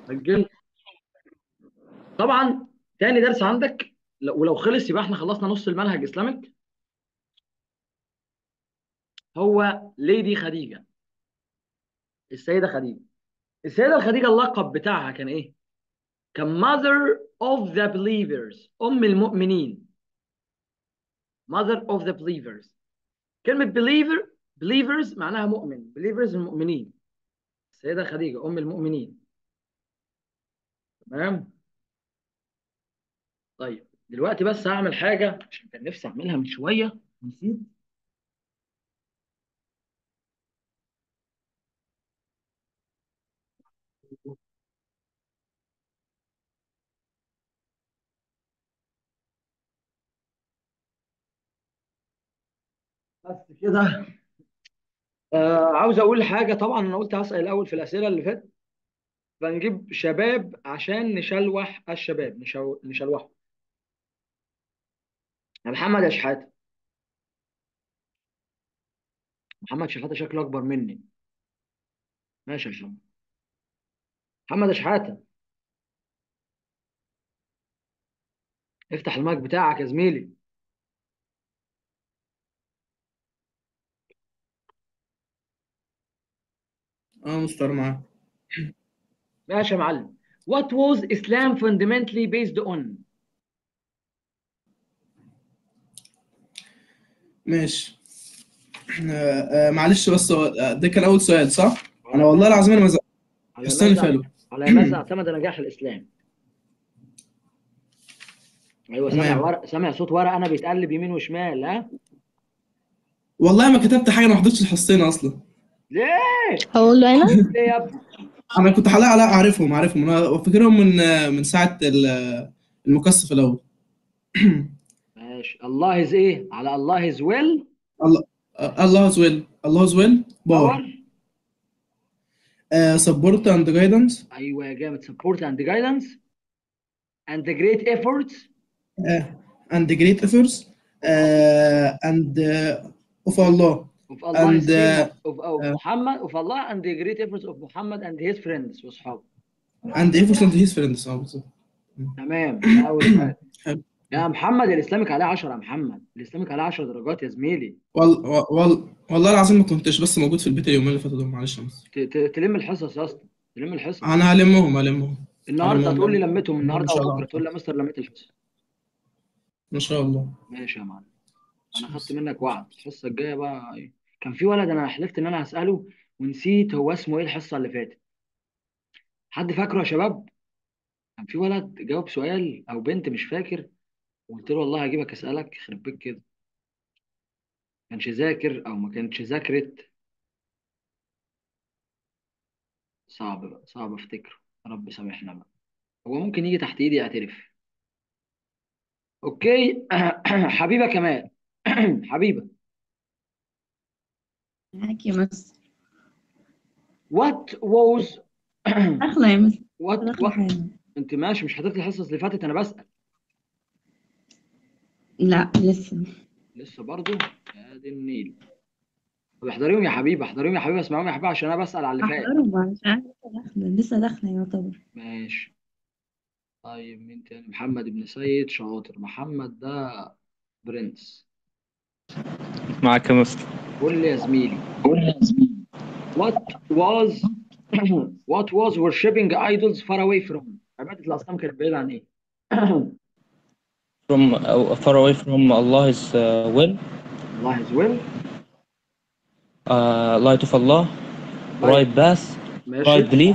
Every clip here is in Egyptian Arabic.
سجل طبعا تاني درس عندك ل- ولو خلص يبقى احنا خلصنا نص المنهج اسلامك هو ليدي خديجه السيده خديجه السيده الخديجه اللقب بتاعها كان ايه كان mother of the believers ام المؤمنين mother of the believers كلمه believer believers معناها مؤمن believers المؤمنين السيده خديجه ام المؤمنين تمام طيب دلوقتي بس هعمل حاجه عشان كان نفسي اعملها من شويه نسيت بس كده آه عاوز اقول حاجه طبعا انا قلت هسال الاول في الاسئله اللي فاتت فنجيب شباب عشان نشلوح الشباب نشو... نشلوحه يا محمد يا شحاته محمد شحاته شكله اكبر مني ماشي يا محمد محمد يا شحاته افتح المايك بتاعك يا زميلي اه مستر معاك ماشي يا معلم What was Islam fundamentally based on ماشي آه آه معلش بس هو- آه، ده كان أول سؤال صح؟ أنا والله العظيم أنا مز... على السنة اللي ماذا فاتت على ماذا اعتمد نجاح الاسلام ايوه سامع تمام ورق سامع صوت ورق انا بيتقلب يمين وشمال ها والله ما كتبت حاجة أنا ما حضرتش الحصتين أصلا ليه هقول له انا ليه يا ابني أنا كنت حلقة لا أعرفهم أعرفهم أنا فاكرهم من آه، من ساعة ال- المكثف الأول ماشي الله از ايه على الله از ويل الله آه، الله از ويل الله از ويل باور باور سبورت اند جايدنس ايوه يا جامد support and guidance and the great efforts اند جريت efforts اند اوف الله of Allah and his uh, of, of uh, Muhammad of Allah and the great efforts of Muhammad and his friends واصحابه اند efforts and his friends اه بالظبط تمام ده اول حاجه حلو يا محمد الاسلامك عليه 10 يا محمد الاسلامك عليه 10 درجات يا زميلي وال... وال... والله العظيم ما كنتش بس موجود في البيت اليومين اللي فاتوا دول معلش يا مستر ت- ت- تلم الحصص يا اسطى تلم الحصص انا هلمهم هلمهم النهارده هلمهم هتقول لي لم- لميتهم لمهم ان النهارده شاء او الله بكره تقول لي يا مستر لميت الحصص ان شاء الله ماشي يا معلم انا ماشي يا خدت مستر. منك وعد الحصه الجايه بقى إيه؟ كان في ولد انا حلفت ان انا هساله ونسيت هو اسمه ايه الحصه اللي فاتت حد فاكره يا شباب كان في ولد جاوب سؤال او بنت مش فاكر وقلت له والله هجيبك اسالك يخرب بيك كده ما كانش ذاكر او ما كانتش ذاكرت صعب بقى صعب افتكره يا رب سامحنا بقى هو ممكن يجي تحت ايدي يعترف اوكي حبيبه كمال حبيبه معاك يا مس what was داخلة يا مس what داخلة what حاجة انت ماشي مش حضرتك الحصص اللي فاتت انا بسال لا لسه لسه برضو يا دي النيل طب احضريهم يا حبيبي احضريهم يا حبيبي اسمعهم يا حبيبي عشان انا بسال على اللي فات أحضرهم عشان لسه داخلة لسه داخلة يعتبر ماشي طيب مين تاني محمد بن سيد شاطر محمد ده برنس معاك يا مستر قول لي يا زميلي what was what was worshipping idols far away from عبادة الأصنام كانت بعيدة عن إيه؟ from uh, far away from Allah's uh, will الله is will uh, light of Allah طيب right path right ماشي belief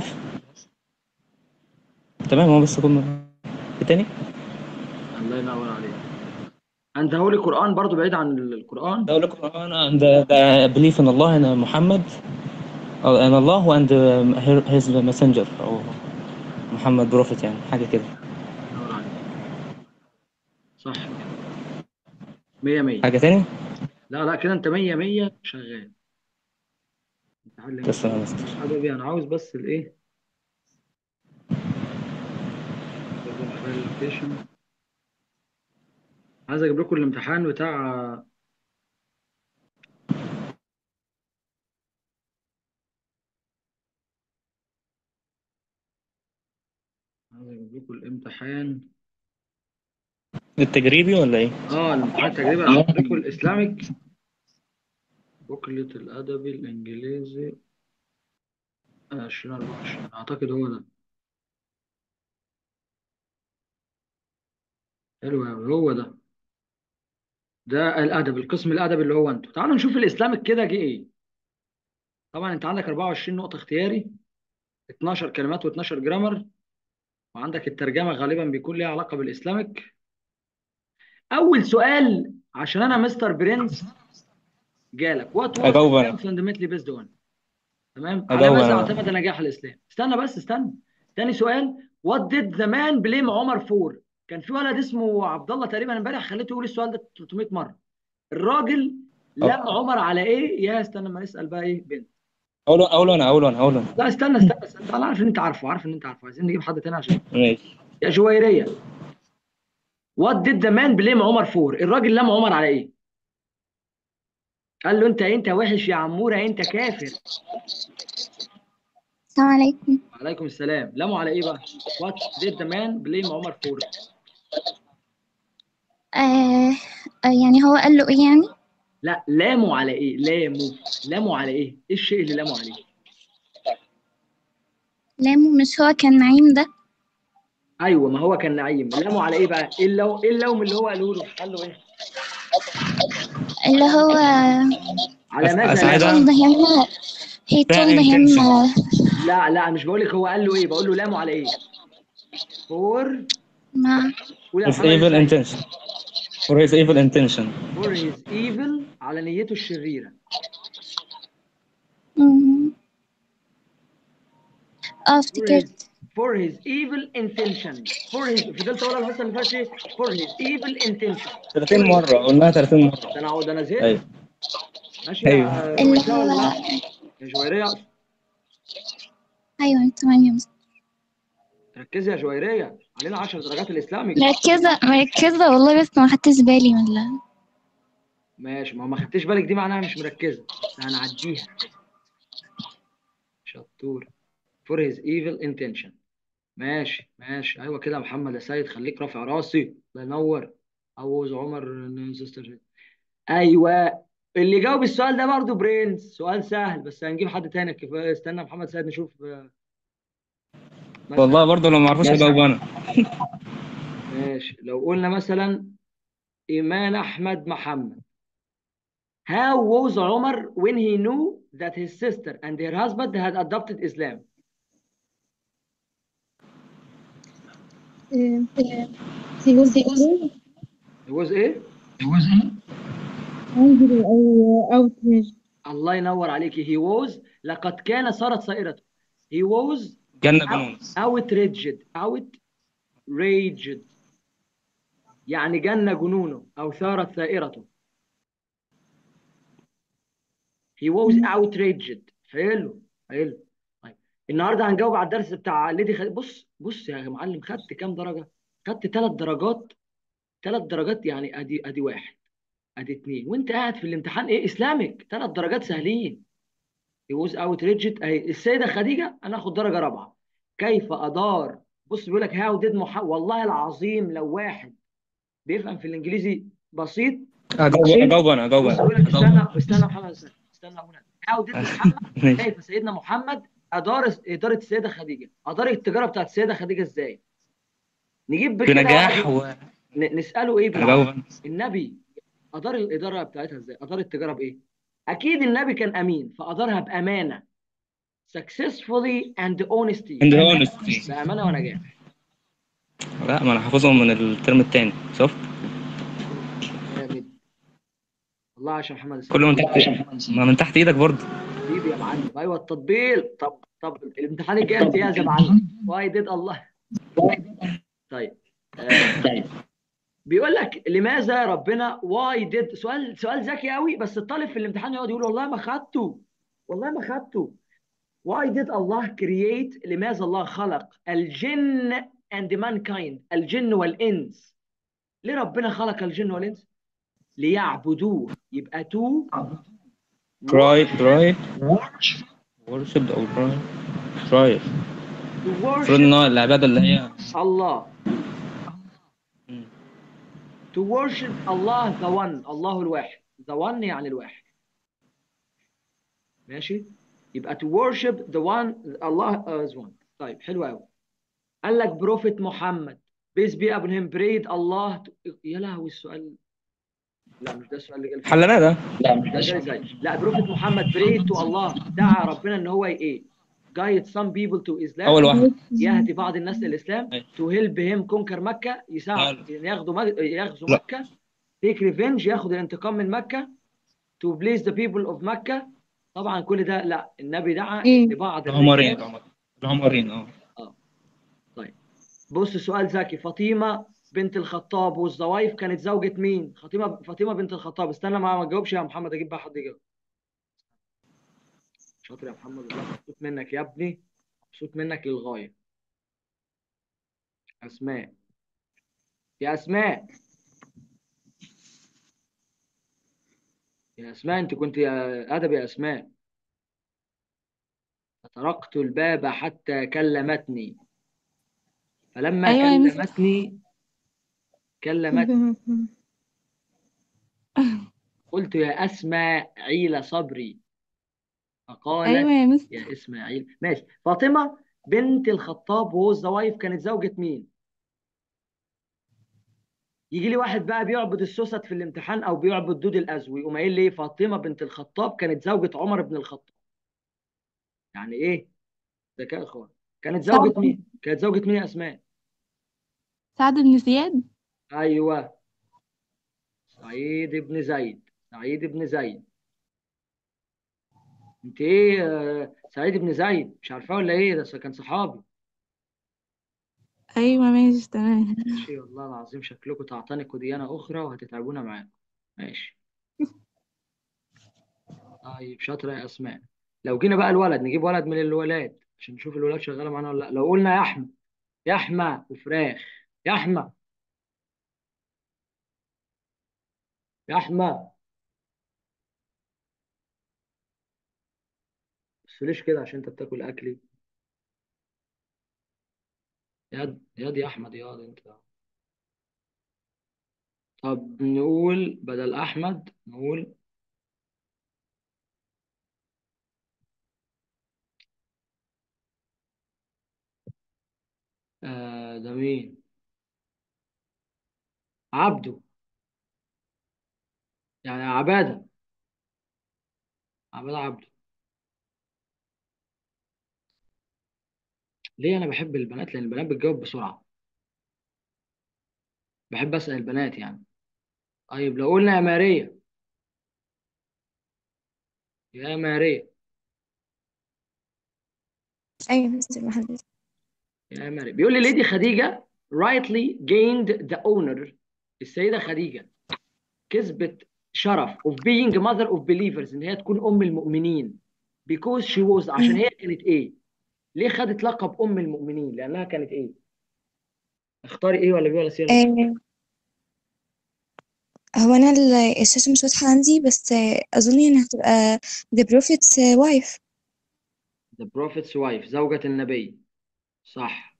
تمام هو بس كل تاني الله ينور عليك أنت هقول القرآن برضو بعيد عن القرآن ده القرآن and the, the belief in Allah and Muhammad أو in Allah and uh, her- his messenger أو محمد بروفيت يعني حاجة كده ينور عليك صح مية مية حاجة تاني لا لا كده أنت مية مية شغال اتعلم تسلم يا مستر حبيبي أنا عاوز بس الإيه عايز أجيب لكم الامتحان بتاع عايز اجيب لكم الامتحان التجريبي ولا ايه؟ اه الامتحان التجريبي على لكم الاسلامك بوكلت الادبي الانجليزي 2024 اعتقد هو ده حلو قوي هو ده ده الادب القسم الادبي اللي هو انتوا تعالوا نشوف الاسلامك كده جه ايه طبعا انت عندك 24 نقطة اختياري 12 كلمات و12 جرامر وعندك الترجمة غالبا بيكون ليها علاقة بالاسلامك اول سؤال عشان انا مستر برنس جالك وات واز أجاوب أنا. فاندمنتلي بيزد اون تمام على أجاوب ماذا أنا. اعتمد نجاح الاسلام استنى بس استنى تاني سؤال وات ديد ذا مان بليم عمر فور كان في ولد اسمه عبد الله تقريبا امبارح خليته يقول السؤال ده 300 مره الراجل لم عمر على ايه يا استنى ما نسال بقى ايه بنت اقول اقول انا اقول انا اقول انا لا استنى استنى, استنى. انا عارف ان انت عارفه عارف ان انت عارفه عايزين نجيب حد تاني عشان ماشي يا جويريه وات ديد ذا مان بليم عمر فور الراجل لم عمر على ايه قال له انت انت وحش يا عموره انت كافر السلام عليكم وعليكم السلام لموا على ايه بقى وات ديد ذا مان بليم عمر فور آه آه، يعني هو قال له ايه يعني لا لاموا على ايه لاموا لاموا على ايه ايه الشيء اللي لاموا عليه لامو مش هو كان نعيم ده ايوه ما هو كان نعيم لاموا على ايه بقى ايه اللو ايه اللوم اللي هو قاله له قال له ايه اللي هو على أس- ماذا أسعد لاموا؟ told him he told him uh, لا لا مش بقول لك هو قال له ايه بقول له لاموا على ايه فور ما قول يا his محمد evil إزاي؟ intention for his evil intention for his evil على نيته الشريره مم. اه for his, افتكرت for his evil intention for his فضلت اقولها الحصه اللي فاتت ايه for his evil intention 30 مرة قلناها 30 مرة ده انا ده انا زهقت ايوه ماشي أيوه. يا اللي رويشة ولا هو لا؟ يا جويريه ايوه تمام يا مستر ركزي يا جويريه علينا 10 درجات الاسلامي مركزة مركزة والله بس ما خدتش بالي من ال- ماشي ما هو ما خدتش بالك دي معناها مش مركزه بس هنعديها شطور for his evil intention ماشي ماشي ايوه كده يا محمد يا سيد خليك رافع راسي الله ينور عوز عمر سيستر ايوه اللي جاوب السؤال ده برضه برنس سؤال سهل بس هنجيب حد تاني كيف استنى محمد سيد نشوف آه، مثلا والله برضه لو ما عرفوش اجاوب انا ماشي لو قلنا مثلا إيمان أحمد محمد How was Omar when he knew that his sister and her husband had adopted Islam? he was angry He was إيه؟ angry أو outraged الله ينور عليك he was لقد كان صارت سائرته he was جنة جنون outraged outraged يعني جن جنونه أو ثارت ثائرته he was outraged حلو حلو طيب النهارده هنجاوب على الدرس بتاع ليدي خديجة بص بص يا معلم خدت كام درجة؟ خدت ثلاث درجات ثلاث درجات يعني ادي ادي واحد ادي اثنين وانت قاعد في الامتحان ايه اسلامك ثلاث درجات سهلين يوز اوت ريجيت اهي السيده خديجه انا اخد درجه رابعه كيف ادار بص بيقول لك هاو ديد محمد والله العظيم لو واحد بيفهم في الانجليزي بسيط اجاوب اجاوب انا اجاوب بص انا بيقول لك أجاوب أنا. استنى استنى محمد استنى استنى هنا هاو ديد محمد ماشي. كيف سيدنا محمد ادار اداره السيده خديجه ادار التجاره بتاعت السيده خديجه ازاي نجيب بكده بنجاح و ن- نساله ايه بالعربي اجاوب أنا. النبي ادار الاداره بتاعتها ازاي ادار التجاره بايه اكيد النبي كان امين فادارها بامانه successfully and honesty and honesty بامانه ونجاح لا ما انا حافظهم من الترم الثاني شفت جامد والله عشان محمد السيد. كله من تحت ما من تحت ايدك برضه حبيبي يا معلم ايوه التطبيل طب طب الامتحان الجاي امتياز يا معلم واي ديد الله طيب آه. بيقول لك لماذا ربنا واي ديد سؤال سؤال ذكي قوي بس الطالب في الامتحان يقعد يقول والله ما خدته والله ما خدته Why did Allah create لماذا الله خلق الجن and mankind الجن والإنس ليه ربنا خلق الجن والإنس ليعبدوه يبقى تو try try worship او try try المفروض worship ان هو العباده اللي هي الله مم. to worship Allah the one الله الواحد the one يعني الواحد ماشي يبقى to worship the one Allah is one طيب حلو قوي قال لك بروفيت محمد peace be upon him prayed الله to... يا لهوي السؤال لا مش ده السؤال اللي جالي حلناه ده لا مش ده جالي ازاي لا بروفيت محمد prayed to الله دعا ربنا ان هو ايه guide some people to Islam اول واحد يهدي بعض الناس للاسلام أيوة. to help him conquer مكه يساعد لا. ياخدوا مك... ياخذوا لا. مكه take revenge ياخد الانتقام من مكه to please the people of مكه طبعا كل ده لا النبي دعا إيه. لبعض العمرين الرجال العمرين اه بص سؤال ذكي فاطمه بنت الخطاب والزوايف كانت زوجة مين؟ فاطمه فاطمه بنت الخطاب استنى ما ما تجاوبش يا محمد اجيب بقى حد يجاوب شاطر يا محمد والله مبسوط منك يا ابني مبسوط منك للغايه اسماء يا اسماء يا اسماء انت كنت يا ادب يا اسماء طرقت الباب حتى كلمتني فلما أيوة يا مس. كلمتني كلمتني قلت يا اسماء عيل صبري فقالت أيوة يا مس يا اسماعيل ماشي فاطمه بنت الخطاب وهو الزوايف كانت زوجة مين؟ يجي لي واحد بقى بيعبد السوست في الامتحان او بيعبد دود الازوي يقوم قايل لي إيه؟ فاطمه بنت الخطاب كانت زوجة عمر بن الخطاب يعني ايه؟ ذكاء اخوان كانت زوجة مين؟ كانت زوجة مين يا اسماء؟ سعد بن زياد ايوه سعيد بن زيد سعيد بن زيد انت ايه آه، سعيد بن زيد مش عارفاه ولا ايه ده كان صحابي أيوة ماشي تمام ماشي والله العظيم شكلكم تعتنقوا ديانة أخرى وهتتعبونا معاكم ماشي طيب شاطرة يا أسماء لو جينا بقى الولد نجيب ولد من الولاد عشان نشوف الولاد شغالة معانا ولا لا لو قلنا يا أحمد يا أحمد وفراخ يا أحمد يا أحمد بس ليش كده عشان أنت بتاكل أكلي ياد ياد يا أحمد ياد أنت طب نقول بدل أحمد نقول آه ده مين عبده يعني عبادة عبادة عبده ليه أنا بحب البنات لأن البنات بتجاوب بسرعة بحب أسأل البنات يعني طيب لو قلنا يا ماريا يا ماريا أيوة مستر محمد يا ماريا بيقول لي ليدي خديجة rightly gained the honor السيدة خديجة كسبت شرف of being mother of believers إن هي تكون أم المؤمنين because she was عشان هي كانت إيه؟ ليه خدت لقب أم المؤمنين؟ لأنها كانت إيه؟ اختاري إيه ولا بي ولا سي ولا سي؟ آه، هو أنا ال- الشاشة مش واضحة عندي بس آه، أظن يعني هتبقى The Prophet's wife The prophet's wife زوجة النبي صح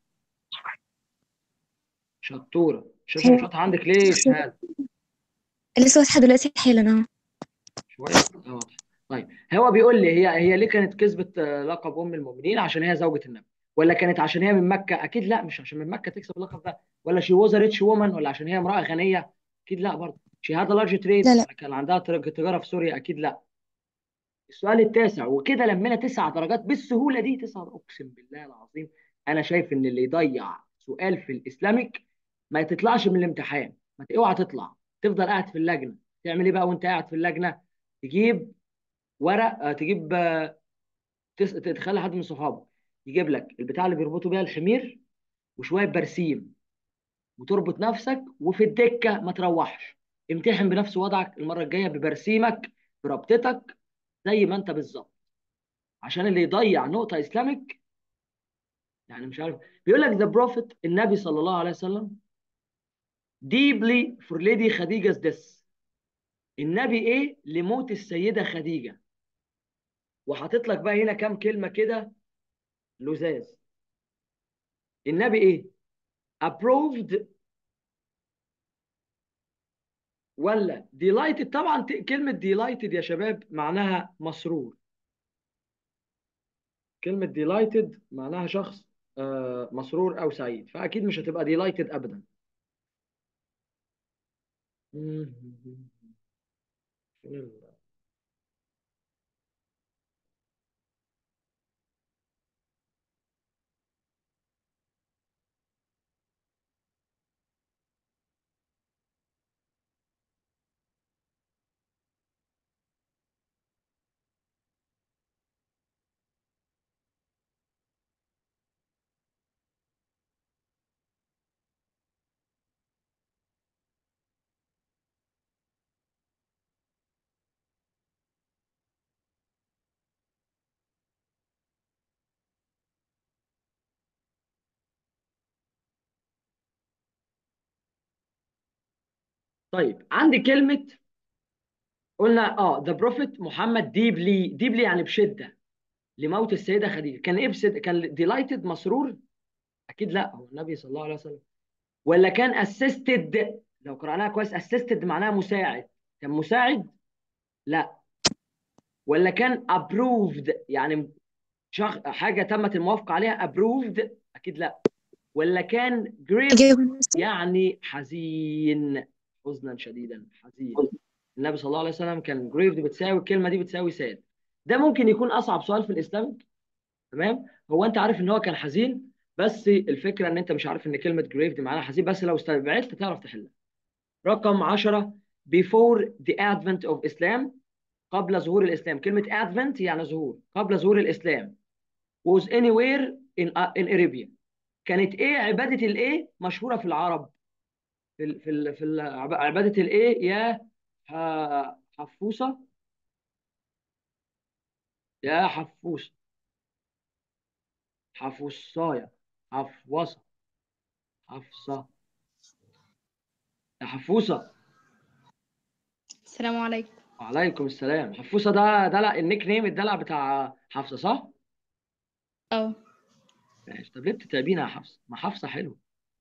شطورة الشاشة مش واضحة عندك ليه شهادة لسه واضحة دلوقتي حالا أهو شوية آه، واضحة طيب هو بيقول لي هي هي ليه كانت كسبت آه، لقب أم المؤمنين عشان هي زوجة النبي ولا كانت عشان هي من مكة أكيد لا مش عشان من مكة تكسب اللقب ده ولا شي ووز ريتش وومن ولا عشان هي امرأة غنية أكيد لا برضه شي هاد لارج تريد لا لا كان عندها تر- تجارة في سوريا أكيد لا السؤال التاسع وكده لمينا تسع درجات بالسهولة دي تسع أقسم بالله العظيم أنا شايف إن اللي يضيع سؤال في الإسلامك ما تطلعش من الامتحان ما ت- اوعى تطلع تفضل قاعد في اللجنة تعمل إيه بقى وأنت قاعد في اللجنة تجيب ورق آه، تجيب آه، تس... تخلي حد من صحابك يجيب لك البتاع اللي بيربطوا بيها الحمير وشوية برسيم وتربط نفسك وفي الدكة ما تروحش امتحن بنفس وضعك المرة الجاية ببرسيمك بربطتك زي ما انت بالظبط عشان اللي يضيع نقطة اسلامك يعني مش عارف بيقول لك ذا بروفيت النبي صلى الله عليه وسلم deeply for lady خديجة death النبي ايه لموت السيدة خديجة وحاطط لك بقى هنا كام كلمة كده لزاز النبي ايه approved ولا delighted طبعا ت- كلمة delighted يا شباب معناها مسرور كلمة delighted معناها شخص آه، مسرور أو سعيد فأكيد مش هتبقى delighted أبدا فين ال- طيب عندي كلمة قلنا اه ذا بروفيت محمد ديبلي ديبلي يعني بشدة لموت السيدة خديجة كان ايه بشدة كان ديلايتد مسرور اكيد لا هو النبي صلى الله عليه وسلم ولا كان اسيستد لو قرأناها كويس اسيستد معناها مساعد كان مساعد لا ولا كان ابروفد يعني شخ... حاجة تمت الموافقة عليها ابروفد اكيد لا ولا كان جريف إجابة مستر يعني حزين حزنا شديدا حزين النبي صلى الله عليه وسلم كان جريفد بتساوي الكلمه دي بتساوي ساد ده ممكن يكون اصعب سؤال في الاسلام تمام هو انت عارف ان هو كان حزين بس الفكره ان انت مش عارف ان كلمه جريفد معناها حزين بس لو استبعدت تعرف تحلها رقم 10 before the advent of Islam قبل ظهور الاسلام كلمه advent يعني ظهور قبل ظهور الاسلام was anywhere in in Arabia كانت ايه عباده الايه مشهوره في العرب في ال في ال في ال عباده الايه يا ح- حفوصه يا حفوصه حفصايه حفوصه حفصه يا حفوصه السلام عليكم وعليكم السلام حفوصه ده دلع النيك نيم الدلع بتاع حفصه صح؟ اه ماشي طب ليه بتتعبينا يا حفصه؟ ما حفصه حلو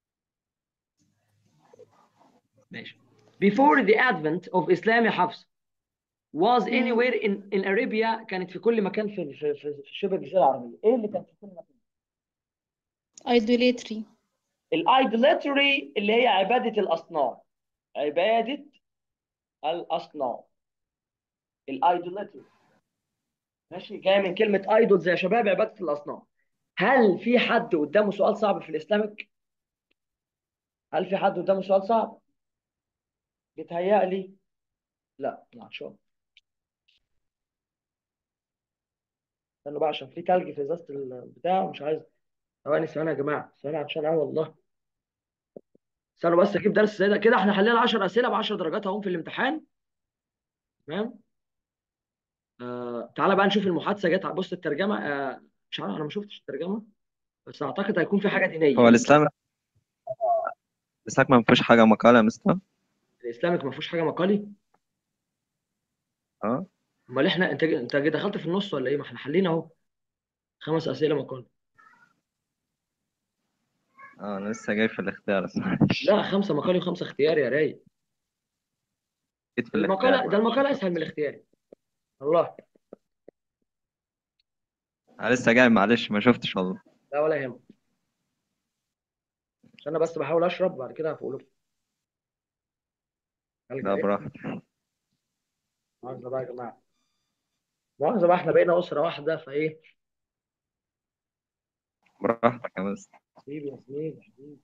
ماشي before the advent of Islam يا حفصه was مم. anywhere in in Arabia كانت في كل مكان في في في في شبه الجزيره العربيه ايه اللي كان في كل مكان؟ idolatry الايدولاتري اللي هي عباده الاصنام عباده الاصنام الايدولاتري ماشي جايه من كلمه ايدول يا شباب عباده الاصنام هل في حد قدامه سؤال صعب في الاسلامك هل في حد قدامه سؤال صعب بيتهيألي لا لا شو استنوا بقى عشان في تلج في ازازه البتاع مش عايز ثواني ثواني يا جماعه ثواني عشان قوي والله استنوا بس اجيب درس زي ده كده احنا حلينا 10 اسئله ب 10 درجات اهو في الامتحان تمام آه تعالى بقى نشوف المحادثه جت بص الترجمه آه مش عارف انا ما شفتش الترجمه بس اعتقد هيكون في حاجه هو دينيه الإسلام الإسلام ما فيهوش حاجة مقالة يا مستر الاسلامك ما فيهوش حاجه مقالي اه امال احنا انت انت دخلت في النص ولا ايه ما احنا حلينا اهو خمس اسئله مقالي اه أنا لسه جاي في الاختيار بس معلش لا خمسه مقالي وخمسه اختياري يا راي جيت في المقاله الاختيار ده المقاله اسهل من الاختياري والله أنا لسه جاي معلش ما شفتش والله لا ولا يهمك عشان انا بس بحاول اشرب بعد كده هفوق لكم لا براحتك مؤاخذة بقى يا جماعة مؤاخذة بقى احنا بقينا أسرة واحدة فإيه براحتك يا مستر حبيبي يا زميلي حبيبي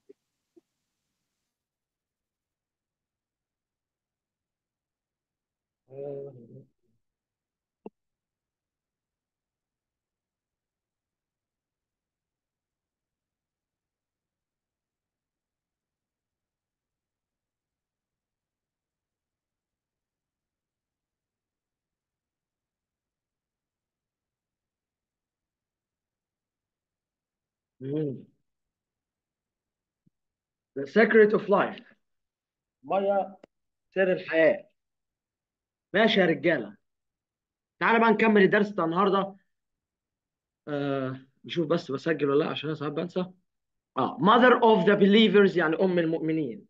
مم. The secret of life مية سر الحياة ماشي يا رجالة تعالى بقى نكمل الدرس بتاع النهاردة آه نشوف بس بسجل ولا لا عشان أنا ساعات بنسى اه mother of the believers يعني ام المؤمنين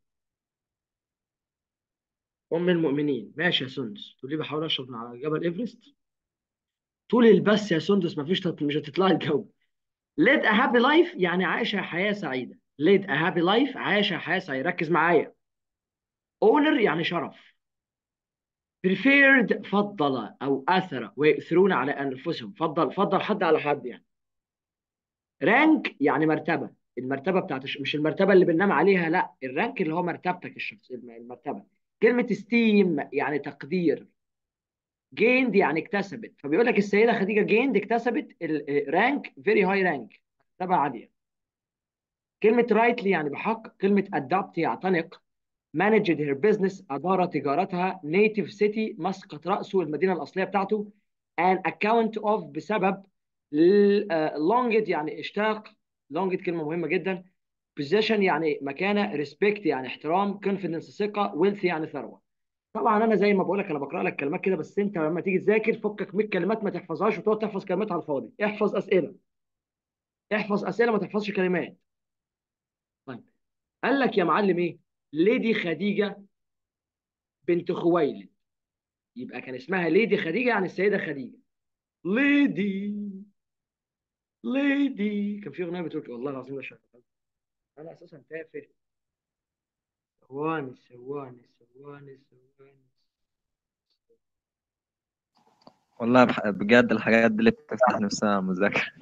ام المؤمنين ماشي يا سندس تقول لي بحاول اشرب من على جبل ايفرست طول البث يا سندس مفيش تط... مش هتطلعي الجو lead a happy life يعني عايشه حياه سعيده lead a happy life عايشه حياه سعيده ركز معايا honor يعني شرف preferred فضل او اثر ويؤثرون على انفسهم فضل فضل حد على حد يعني رانك يعني مرتبه المرتبه بتاعت الش- مش المرتبه اللي بننام عليها لا الرانك اللي هو مرتبتك الشخص الم- المرتبه كلمه ستيم يعني تقدير جيند يعني اكتسبت فبيقول لك السيده خديجه جيند اكتسبت الرانك فيري هاي رانك مرتبه عاليه كلمه رايتلي يعني بحق كلمه ادابت يعتنق managed her business أدار تجارتها native city مسقط رأسه المدينة الأصلية بتاعته an account of بسبب ل- آه، longed يعني اشتاق longed كلمة مهمة جدا position يعني مكانة respect يعني احترام confidence ثقة wealth يعني ثروة طبعا انا زي ما بقول لك انا بقرا لك كلمات كده بس انت لما تيجي تذاكر فكك من الكلمات ما تحفظهاش وتقعد تحفظ كلمات على الفاضي احفظ اسئله احفظ اسئله ما تحفظش كلمات طيب قال لك يا معلم ايه ليدي خديجه بنت خويلد يبقى كان اسمها ليدي خديجه يعني السيده خديجه ليدي ليدي كان في اغنيه بتقول كده، والله العظيم ده شغال انا اساسا تافه ثواني ثواني ثواني ثواني والله بح- بجد الحاجات دي اللي بتفتح نفسها على المذاكرة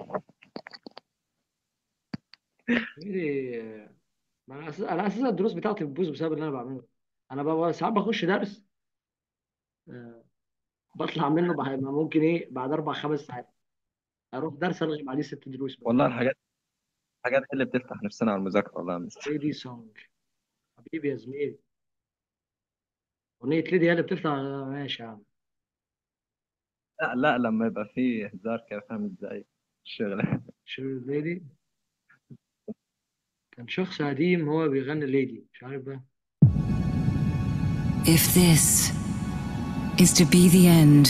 ايه ما انا اساسا انا اساسا الدروس بتاعتي بتبوظ بسبب اللي انا بعمله انا بقى ساعات بخش درس آه، بطلع منه بعد ممكن ايه بعد اربع خمس ساعات اروح درس الغي بعديه ست دروس بس والله الحاجات الحاجات دي اللي بتفتح نفسنا على المذاكرة والله يا مستر ليدي سونج حبيبي يا زميلي اغنيه ليدي هي اللي بتفتح آه، ماشي يا عم لا لا لما يبقى فيه هزار كده فاهم ازاي الشغل شو ليدي كان شخص قديم هو بيغني ليدي مش عارف بقى If this is to be the end,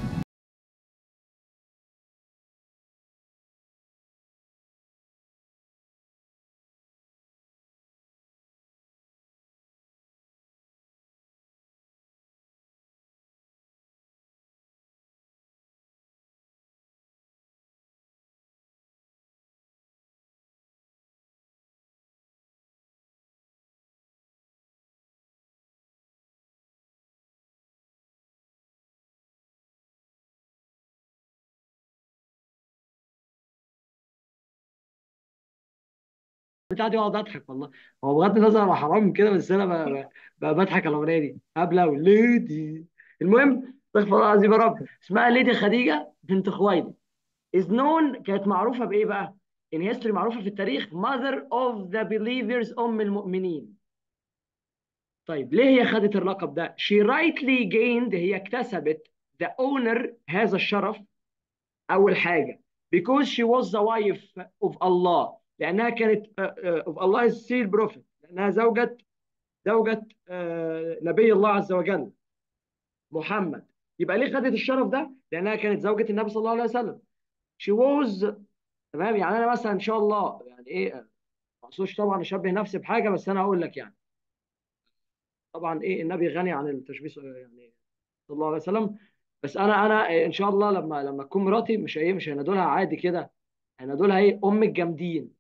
بتاعتي واقعد اضحك والله هو بغض النظر هو حرام من كده بس انا ب- ب- ب- بضحك على الاغنيه دي هبله وليدي المهم استغفر الله العظيم يا رب اسمها ليدي خديجه بنت خويلد is known كانت معروفه بايه بقى؟ in history معروفه في التاريخ mother of the believers ام المؤمنين طيب ليه هي خدت اللقب ده؟ she rightly gained هي اكتسبت the honor هذا الشرف أول حاجة because she was the wife of Allah لأنها كانت uh, uh, of Allah is seal prophet لأنها زوجة زوجة uh, نبي الله عز وجل محمد يبقى ليه خدت الشرف ده؟ لأنها كانت زوجة النبي صلى الله عليه وسلم she was تمام يعني أنا مثلا إن شاء الله يعني إيه ما أقصدش طبعا أشبه نفسي بحاجة بس أنا هقول لك يعني طبعا إيه النبي غني عن التشبيه يعني صلى الله عليه وسلم بس انا انا ان شاء الله لما لما تكون مراتي مش ايه مش هينادولها عادي كده هينادولها ايه ام الجامدين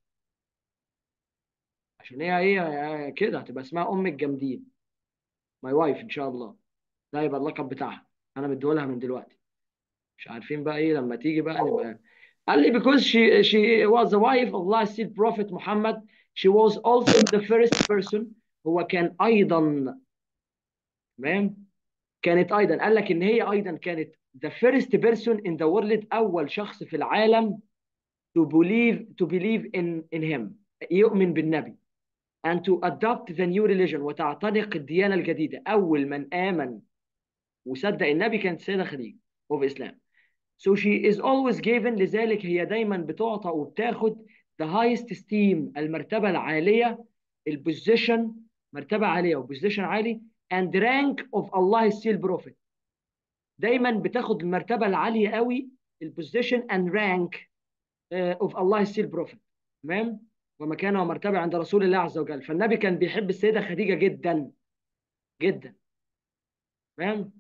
عشان هي ايه كده هتبقى اسمها ام الجامدين ماي وايف ان شاء الله ده يبقى اللقب بتاعها انا مديهولها من دلوقتي مش عارفين بقى ايه لما تيجي بقى نبقى قال لي because she she was the wife of last seed prophet محمد she was also the first person هو كان ايضا تمام كانت ايضا قال لك ان هي ايضا كانت the first person in the world اول شخص في العالم to believe to believe in in him يؤمن بالنبي and to adopt the new religion وتعتنق الديانه الجديده اول من امن وصدق النبي كانت السيده خديجه of Islam so she is always given لذلك هي دايما بتعطى وبتاخد the highest esteem المرتبه العاليه البوزيشن مرتبه عاليه وبوزيشن عالي and rank of Allah seal prophet دايما بتاخد المرتبه العاليه قوي البوزيشن and rank uh, of Allah seal prophet تمام ومكانة ومرتبة عند رسول الله عز وجل فالنبي كان بيحب السيدة خديجة جدا جدا فاهم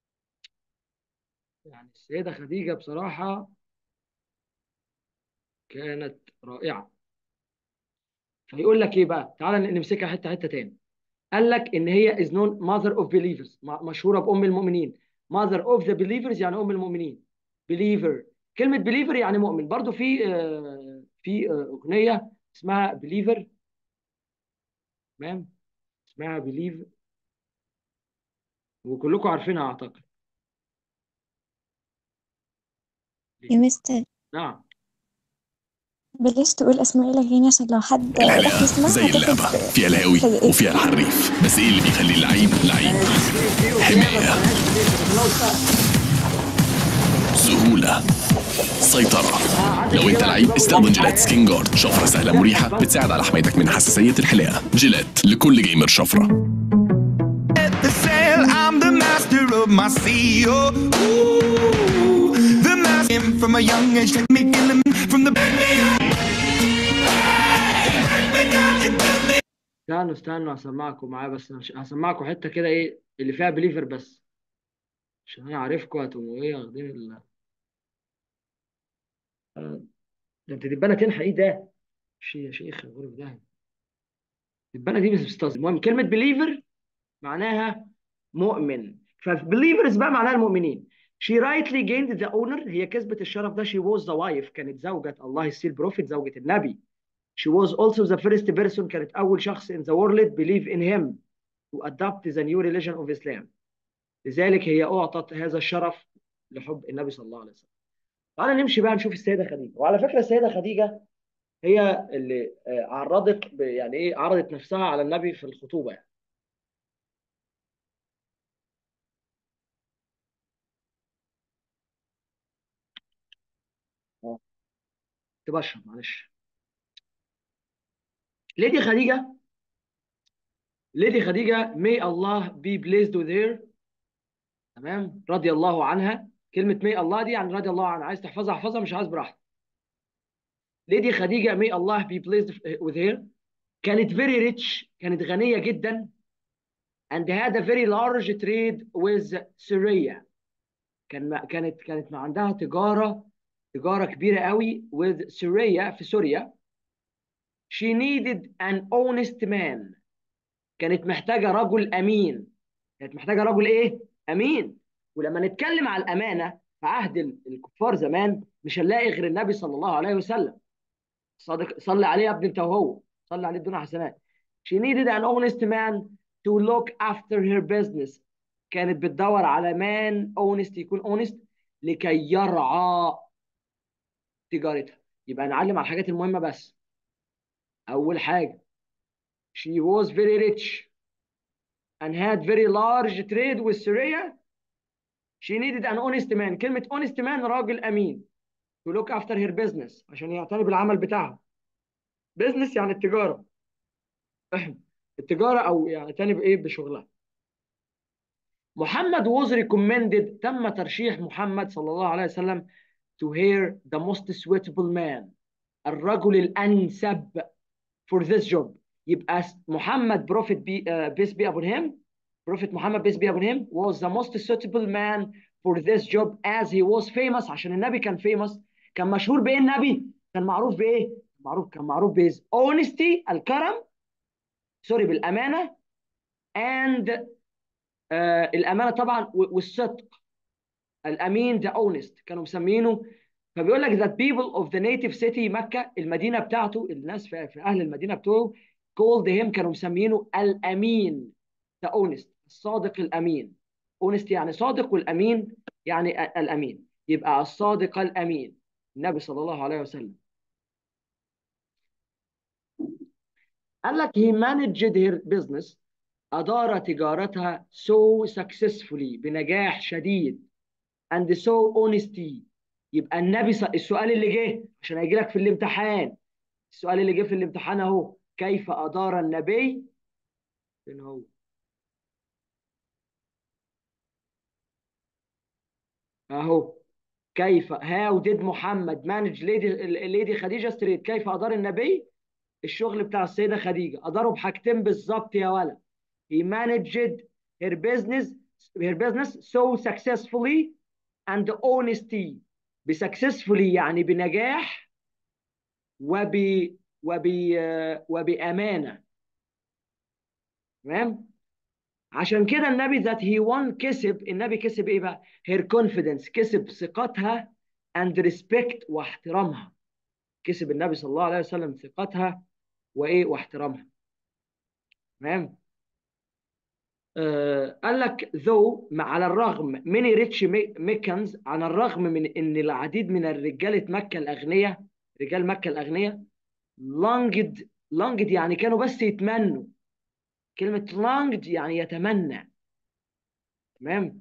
يعني السيدة خديجة بصراحة كانت رائعة فيقول لك ايه بقى تعال نمسكها حتة حتة تاني قال لك ان هي is known mother of believers م- مشهورة بأم المؤمنين mother of the believers يعني أم المؤمنين believer كلمة believer يعني مؤمن برضو في آه، في آه، أغنية اسمها believer تمام اسمها believe وكلكم عارفينها أعتقد يا مستر نعم بلاش تقول أسماء الأغاني عشان لو حد راح الحلقة يسمعها زي اللعبة هتاخد فيها الهاوي هتاخد وفيها الحريف بس ايه اللي بيخلي اللعيب لعيب حماية سهولة سيطرة لو انت لعيب استخدم جيلات سكين جارد شفرة سهلة مريحة بتساعد على حمايتك من حساسية الحلاقة جيلات لكل جيمر شفرة the sail, I'm the master of my sea. Oh, ooh, the master from a young age, take me in the from the. استنوا استنوا هسمعكم معايا بس مش هسمعكم حتة كده ايه اللي فيها بليفر بس عشان انا عارفكم هتبقوا ايه واخدين ال آه، ده انت دبانة تنحى ايه ده؟ شيء يا شيخ غرف ده الدبانة دي مش بتستظهر المهم كلمة بليفر معناها مؤمن فبليفرز بقى معناها المؤمنين she rightly gained the honor هي كسبت الشرف ده she was the wife كانت زوجة الله السيل بروفيت زوجة النبي she was also the first person كانت أول شخص in the world believe in him to adopt the new religion of Islam لذلك هي أعطت هذا الشرف لحب النبي صلى الله عليه وسلم تعالى نمشي بقى نشوف السيدة خديجة وعلى فكرة السيدة خديجة هي اللي آه، عرضت ب- يعني ايه عرضت نفسها على النبي في الخطوبة يعني اه كنت بشرب معلش ليدي خديجة ليدي خديجة may Allah be pleased with her تمام رضي الله عنها كلمة may الله دي يعني رضي الله عنها عايز تحفظها احفظها مش عايز براحتك ليدي خديجة may Allah be pleased with her كانت very rich كانت غنية جدا and had a very large trade with Syria كان ما كانت كانت ما عندها تجارة تجارة كبيرة قوي with Syria في سوريا she needed an honest man كانت محتاجة رجل أمين كانت محتاجة رجل إيه؟ أمين ولما نتكلم على الأمانة في عهد ال- الكفار زمان مش هنلاقي غير النبي صلى الله عليه وسلم صادق صلي عليه يا ابني انت وهو صلي عليه بدون حسنات she needed an honest man to look after her business كانت بتدور على man honest يكون honest لكي يرعى تجارتها يبقى نعلم على الحاجات المهمة بس أول حاجة she was very rich and had very large trade with Syria she needed an honest man كلمة honest man راجل أمين to look after her business عشان يعتني بالعمل بتاعها business يعني التجارة التجارة أو يعتني بإيه بشغلها محمد was recommended تم ترشيح محمد صلى الله عليه وسلم to hear the most suitable man الرجل الأنسب for this job يبقى محمد prophet be, uh, peace be upon him prophet محمد peace be upon him was the most suitable man for this job as he was famous عشان النبي كان famous كان مشهور بإيه النبي كان معروف بإيه معروف كان معروف بإيه honesty الكرم سوري بالأمانة and آه الأمانة طبعا والصدق الأمين the honest كانوا مسمينه فبيقول لك that people of the native city مكة المدينة بتاعته الناس في, في أهل المدينة بتوعه called him كانوا مسمينه الأمين the honest الصادق الأمين honest يعني صادق والأمين يعني الأمين يبقى الصادق الأمين النبي صلى الله عليه وسلم قال لك he managed her business أدار تجارتها so successfully بنجاح شديد and so honesty يبقى النبي ص... السؤال اللي جه عشان هيجي لك في الامتحان السؤال اللي جه في الامتحان اهو كيف أدار النبي فين هو اهو كيف how did محمد manage lady lady خديجة ستريت كيف أدار النبي الشغل بتاع السيدة خديجة أداره بحاجتين بالظبط يا ولد he managed her business her business so successfully and honesty بsuccessfully يعني بنجاح وب وب وبأمانة تمام عشان كده النبي ذات هي won كسب النبي كسب ايه بقى her confidence كسب ثقتها and respect واحترامها كسب النبي صلى الله عليه وسلم ثقتها وايه واحترامها تمام آه قال لك ذو على الرغم من ريتش ميكنز على الرغم من ان العديد من الرجاله مكه الاغنياء رجال مكه الاغنياء لونجد لونجد يعني كانوا بس يتمنوا كلمه لونجد يعني يتمنى تمام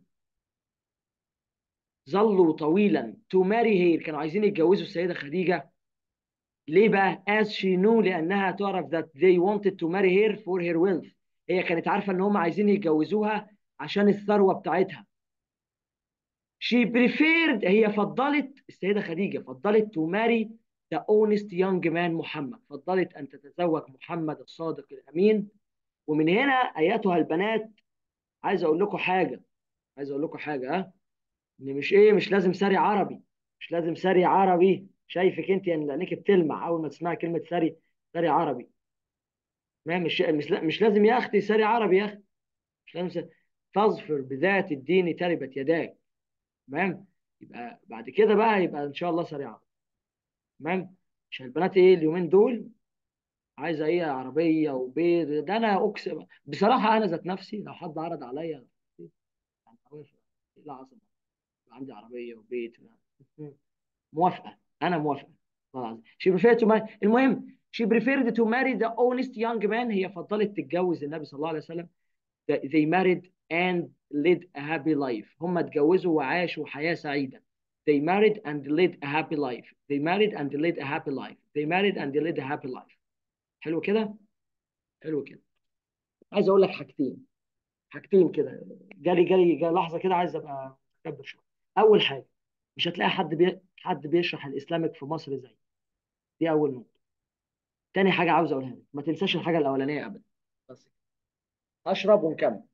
ظلوا طويلا تو ماري هير كانوا عايزين يتجوزوا السيده خديجه ليه بقى as she knew لانها تعرف that they wanted to marry her for her wealth هي كانت عارفه ان هم عايزين يتجوزوها عشان الثروه بتاعتها she preferred هي فضلت السيده خديجه فضلت to marry the honest young man محمد فضلت ان تتزوج محمد الصادق الامين ومن هنا ايتها البنات عايز اقول لكم حاجه عايز اقول لكم حاجه ها ان مش ايه مش لازم ساري عربي مش لازم ساري عربي شايفك انت يعني عينيك بتلمع اول ما تسمعي كلمه ساري ساري عربي ما مش مش مش لازم يا اختي ساري عربي يا اختي مش لازم ساري. تظفر بذات الدين تربت يداك تمام يبقى بعد كده بقى يبقى ان شاء الله ساري عربي تمام عشان البنات ايه اليومين دول عايزه ايه عربيه وبيت ده انا اقسم بصراحه انا ذات نفسي لو حد عرض عليا يعني اوافق لا عظمه عندي عربيه وبيت موافقه انا موافقه والله العظيم she preferred to marry المهم she preferred to marry the honest young man هي فضلت تتجوز النبي صلى الله عليه وسلم they married and led a happy life هم اتجوزوا وعاشوا حياة سعيدة they married and led a happy life they married and led a happy life they married and led a happy life حلو كده حلو كده عايز اقول لك حاجتين حاجتين كده جالي جالي جالي لحظه كده عايز ابقى متكبر شويه اول حاجه مش هتلاقي حد بي... حد بيشرح الاسلامك في مصر زي دي اول نقطه تاني حاجه عاوز اقولها لك ما تنساش الحاجه الاولانيه ابدا بس اشرب ونكمل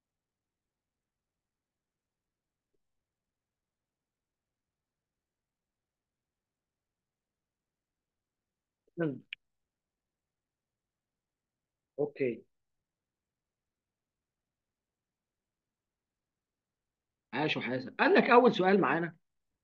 اوكي عاش وحاسب قال لك اول سؤال معانا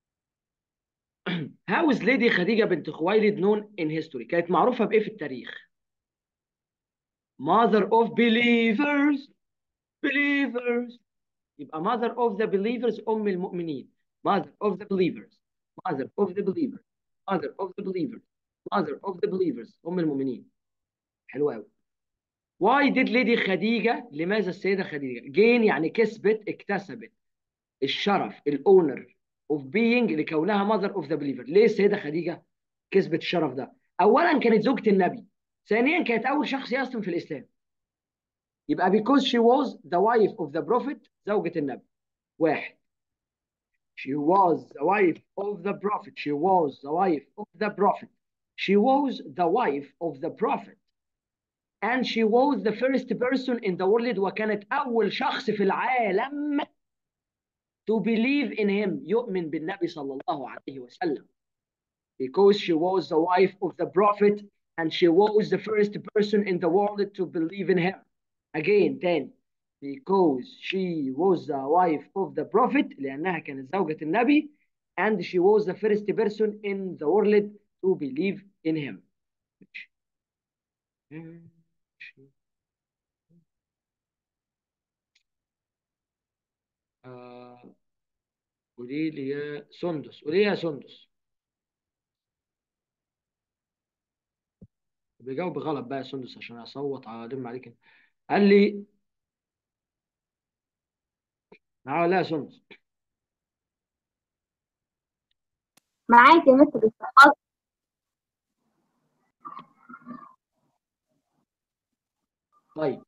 How is Lady خديجة بنت خويلد known in history كانت معروفة بإيه في التاريخ mother of believers believers يبقى mother of the believers أم المؤمنين mother of the believers mother of the believers mother of the believers mother of the believers أم المؤمنين حلو قوي why did Lady خديجة لماذا السيدة خديجة gain يعني كسبت اكتسبت الشرف الاونر اوف بينج لكونها ماذر اوف ذا بليفر ليه السيده خديجه كسبت الشرف ده اولا كانت زوجة النبي ثانيا كانت اول شخص يسلم في الاسلام يبقى because she was the wife of the prophet زوجة النبي واحد she was the wife of the prophet she was the wife of the prophet she was the wife of the prophet and she was the first person in the world وكانت اول شخص في العالم to believe in him يؤمن بالنبي صلى الله عليه وسلم because she was the wife of the prophet and she was the first person in the world to believe in him again تاني because she was the wife of the prophet لأنها كانت زوجة النبي and she was the first person in the world to believe in him آه قولي لي يا سندس قولي يا سندس بيجاوب غلط بقى يا سندس عشان اصوت علم عليك قال لي اه لا يا سندس معاك يا مستر حاضر طيب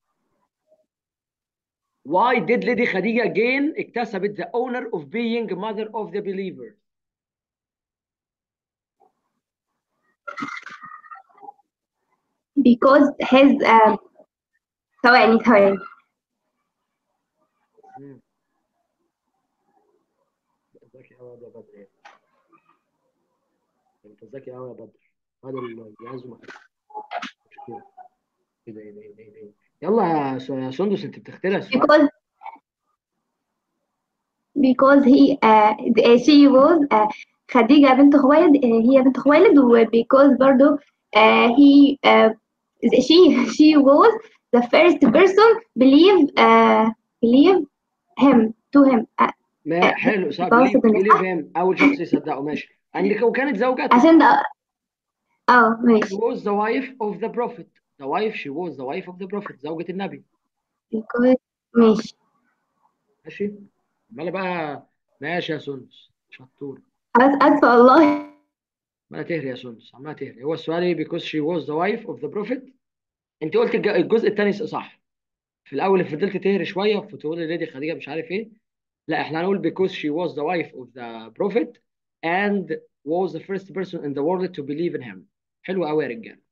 Why did Lady Khadija gain اكتسبت the honor of being mother of the believers? because his uh, ثواني ثواني مم. ذكي قوي يا بدر يعني. انت ذكي قوي يا بدر هذا الجهاز ما مشكله ايه ده ايه ده ايه ده ايه ده يلا يا س- يا سندس انت بتخترع السؤال because because he uh, she was uh, خديجة بنت خوالد uh, هي بنت خوالد و because برضو uh, he uh, she she was the first person believe uh, believe him to him uh, ما حلو صح because بليف من بليف الأحد هيم اول شخص يصدقه ماشي عندك وكانت زوجته عشان ده اه she ماشي was the wife of the prophet the wife she was the wife of the prophet زوجة النبي because ماشي ماشي عمالة بقى ماشي يا سندس شطور خلاص آسفة والله عمالة تهري يا سندس عمالة تهري هو السؤال ايه because she was the wife of the prophet انت قلت الج- الجزء الثاني صح في الاول فضلت تهري شويه فتقول ليدي خديجه مش عارف ايه لا احنا هنقول because she was the wife of the prophet and was the first person in the world to believe in him حلو قوي يا رجاله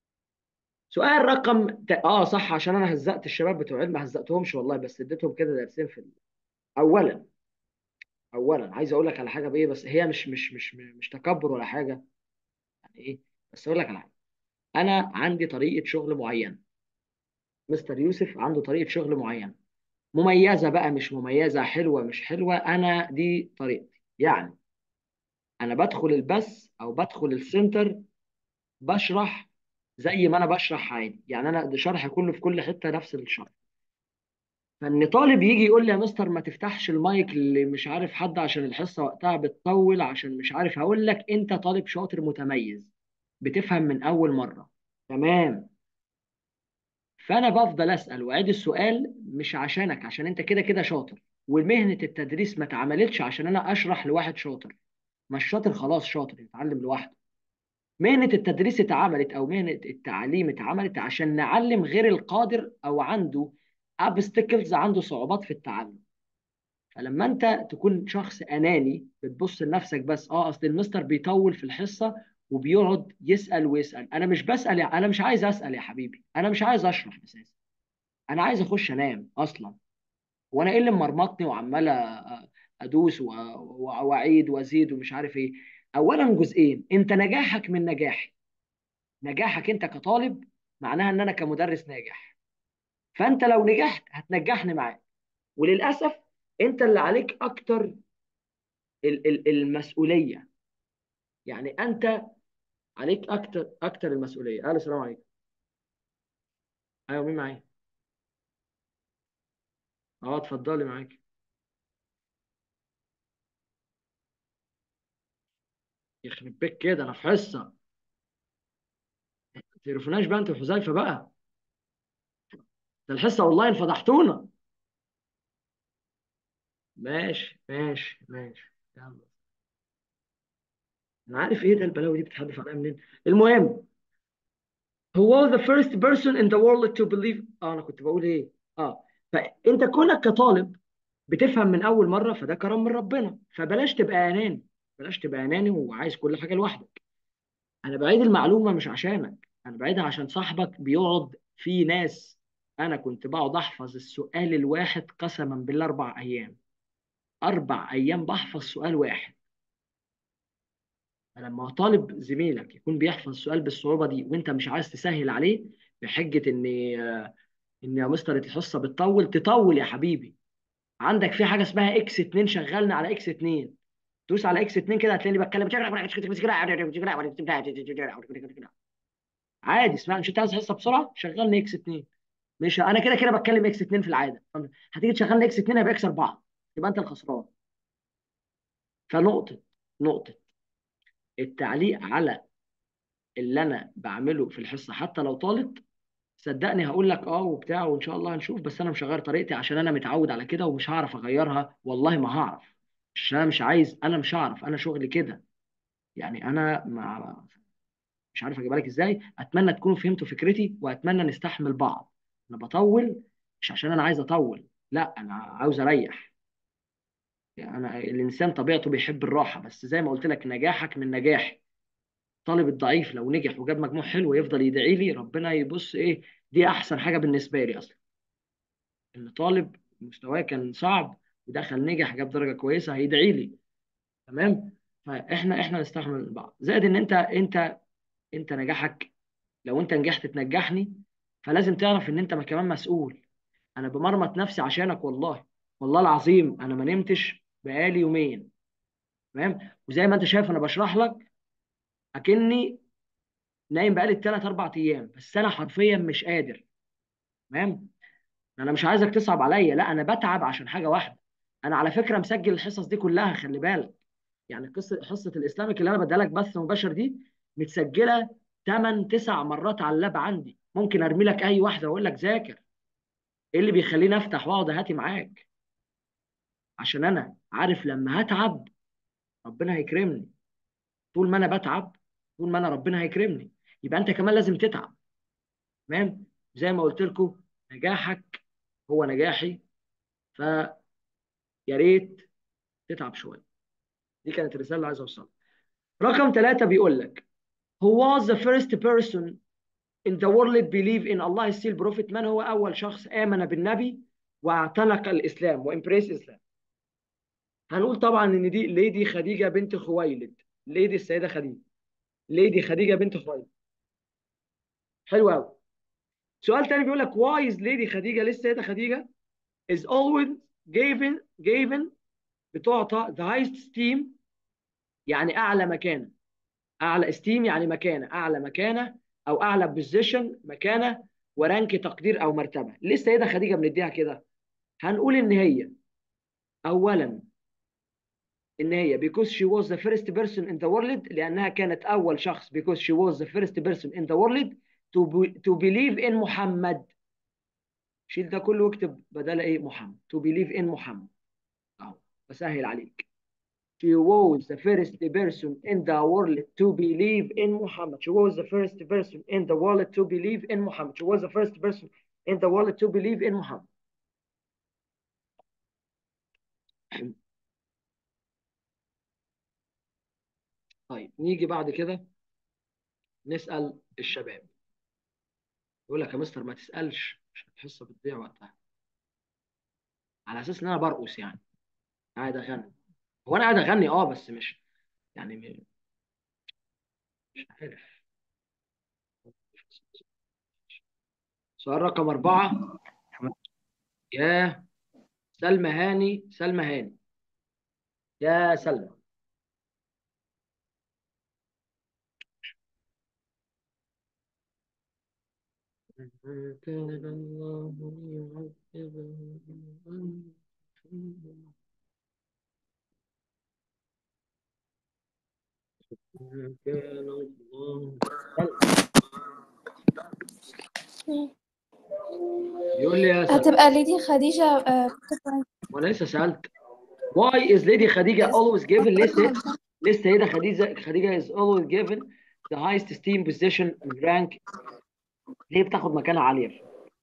سؤال رقم ت... اه صح عشان انا هزقت الشباب بتوع علم ما هزقتهمش والله بس اديتهم كده درسين في ال- اولا اولا عايز اقول لك على حاجه بايه بس هي مش مش مش مش تكبر ولا حاجه يعني ايه بس اقول لك على حاجه انا عندي طريقه شغل معينه مستر يوسف عنده طريقه شغل معينه مميزه بقى مش مميزه حلوه مش حلوه انا دي طريقتي يعني انا بدخل البث او بدخل السنتر بشرح زي ما انا بشرح عادي يعني انا ده شرحي كله في كل حته نفس الشرح فان طالب يجي يقول لي يا مستر ما تفتحش المايك اللي مش عارف حد عشان الحصه وقتها بتطول عشان مش عارف هقول لك انت طالب شاطر متميز بتفهم من اول مره تمام فانا بفضل اسال واعيد السؤال مش عشانك عشان انت كده كده شاطر ومهنه التدريس ما اتعملتش عشان انا اشرح لواحد شاطر مش شاطر خلاص شاطر يتعلم لوحده مهنه التدريس اتعملت او مهنه التعليم اتعملت عشان نعلم غير القادر او عنده obstacles عنده صعوبات في التعلم فلما انت تكون شخص اناني بتبص لنفسك بس اه اصل المستر بيطول في الحصه وبيقعد يسال ويسال انا مش بسال يا- انا مش عايز اسال يا حبيبي انا مش عايز اشرح اساسا انا عايز اخش انام اصلا وانا ايه اللي مرمطني وعمال أ- ادوس و- و- واعيد وازيد ومش عارف ايه اولا جزئين انت نجاحك من نجاحي نجاحك انت كطالب معناها ان انا كمدرس ناجح فانت لو نجحت هتنجحني معاك وللاسف انت اللي عليك اكتر ال- ال- المسؤوليه يعني انت عليك اكتر اكتر المسؤوليه الو السلام عليكم ايوه مين معايا اه اتفضلي معاك يخرب بيك كده انا في حصه ما تقرفوناش بقى انت وحذيفه بقى ده الحصه اونلاين فضحتونا ماشي ماشي ماشي يلا انا عارف ايه ده البلاوي دي بتحدف عليا منين المهم هو the first person in the world to believe اه انا كنت بقول ايه اه فانت كونك كطالب بتفهم من اول مره فده كرم من ربنا فبلاش تبقى اناني بلاش تبقى اناني وعايز كل حاجه لوحدك انا بعيد المعلومه مش عشانك انا بعيدها عشان صاحبك بيقعد في ناس انا كنت بقعد احفظ السؤال الواحد قسما بالله اربع ايام اربع ايام بحفظ سؤال واحد فلما طالب زميلك يكون بيحفظ سؤال بالصعوبه دي وانت مش عايز تسهل عليه بحجه ان ان يا مستر الحصه بتطول تطول يا حبيبي عندك في حاجه اسمها اكس 2 شغلنا على اكس 2 دوس على اكس 2 كده هتلاقيني بتكلم عادي اسمع مش انت عايز حصه بسرعه شغلني اكس 2 مش انا كده كده بتكلم اكس 2 في العاده هتيجي تشغلني اكس 2 هيبقى اكس 4 يبقى انت الخسران فنقطه نقطه التعليق على اللي انا بعمله في الحصه حتى لو طالت صدقني هقول لك اه وبتاع وان شاء الله هنشوف بس انا مش هغير طريقتي عشان انا متعود على كده ومش هعرف اغيرها والله ما هعرف مش انا مش عايز انا مش هعرف انا شغلي كده يعني انا ما مش عارف اجيبها لك ازاي اتمنى تكونوا فهمتوا فكرتي واتمنى نستحمل بعض انا بطول مش عشان انا عايز اطول لا انا عاوز اريح يعني انا الانسان طبيعته بيحب الراحه بس زي ما قلت لك نجاحك من نجاحي الطالب الضعيف لو نجح وجاب مجموع حلو يفضل يدعي لي ربنا يبص ايه دي احسن حاجه بالنسبه لي اصلا ان طالب مستواه كان صعب ودخل نجح جاب درجه كويسه هيدعي لي تمام فاحنا احنا نستحمل بعض زائد ان انت انت انت نجاحك لو انت نجحت تنجحني فلازم تعرف ان انت كمان مسؤول انا بمرمط نفسي عشانك والله والله العظيم انا ما نمتش بقالي يومين تمام وزي ما انت شايف انا بشرح لك اكني نايم بقالي ثلاث اربع ايام بس انا حرفيا مش قادر تمام انا مش عايزك تصعب عليا لا انا بتعب عشان حاجه واحده انا على فكره مسجل الحصص دي كلها خلي بالك يعني قصه حصه الاسلامك اللي انا بديها لك بث مباشر دي متسجله 8 9 مرات على اللاب عندي ممكن ارمي لك اي واحده واقول لك ذاكر ايه اللي بيخليني افتح واقعد اهاتي معاك عشان انا عارف لما هتعب ربنا هيكرمني طول ما انا بتعب طول ما انا ربنا هيكرمني يبقى انت كمان لازم تتعب تمام زي ما قلت لكم نجاحك هو نجاحي ف يا ريت تتعب شويه دي كانت الرساله اللي عايز اوصلها رقم ثلاثة بيقول لك Who was the first person in the world believe in Allah is still prophet من هو أول شخص آمن بالنبي واعتنق الإسلام وإمبريس الإسلام هنقول طبعا إن دي ليدي خديجة بنت خويلد ليدي السيدة خديجة ليدي خديجة بنت خويلد حلو قوي سؤال تاني بيقول لك why is lady خديجة ليه السيدة خديجة is always given given بتعطى the highest esteem يعني أعلى مكانة أعلى esteem يعني مكانة أعلى مكانة أو أعلى بوزيشن مكانة ورانك تقدير أو مرتبة ليه السيدة خديجة بنديها كده هنقول إن هي أولا إن هي because she was the first person in the world لأنها كانت أول شخص because she was the first person in the world to, be, to believe in محمد شيل ده كله واكتب بدل ايه محمد to believe in محمد اهو بسهل عليك she was the first person in the world to believe in Muhammad she was the first person in the world to believe in Muhammad she was the first person in the world to believe in Muhammad طيب نيجي بعد كده نسأل الشباب يقول لك يا مستر ما تسألش عشان الحصة بتضيع وقتها على أساس إن أنا برقص يعني قاعد أغني هو أنا قاعد أغني أه بس مش يعني م- مش عارف سؤال رقم أربعة يا سلمى هاني سلمى هاني يا سلمى كان الله يعذبهم كان الله يقول لي يا سلمى هتبقى ليدي خديجة آه، وانا لسه سألت why is lady خديجة always given ليه ليه السيدة خديجة خديجة is always given the highest esteem position and rank ليه بتاخد مكانة عالية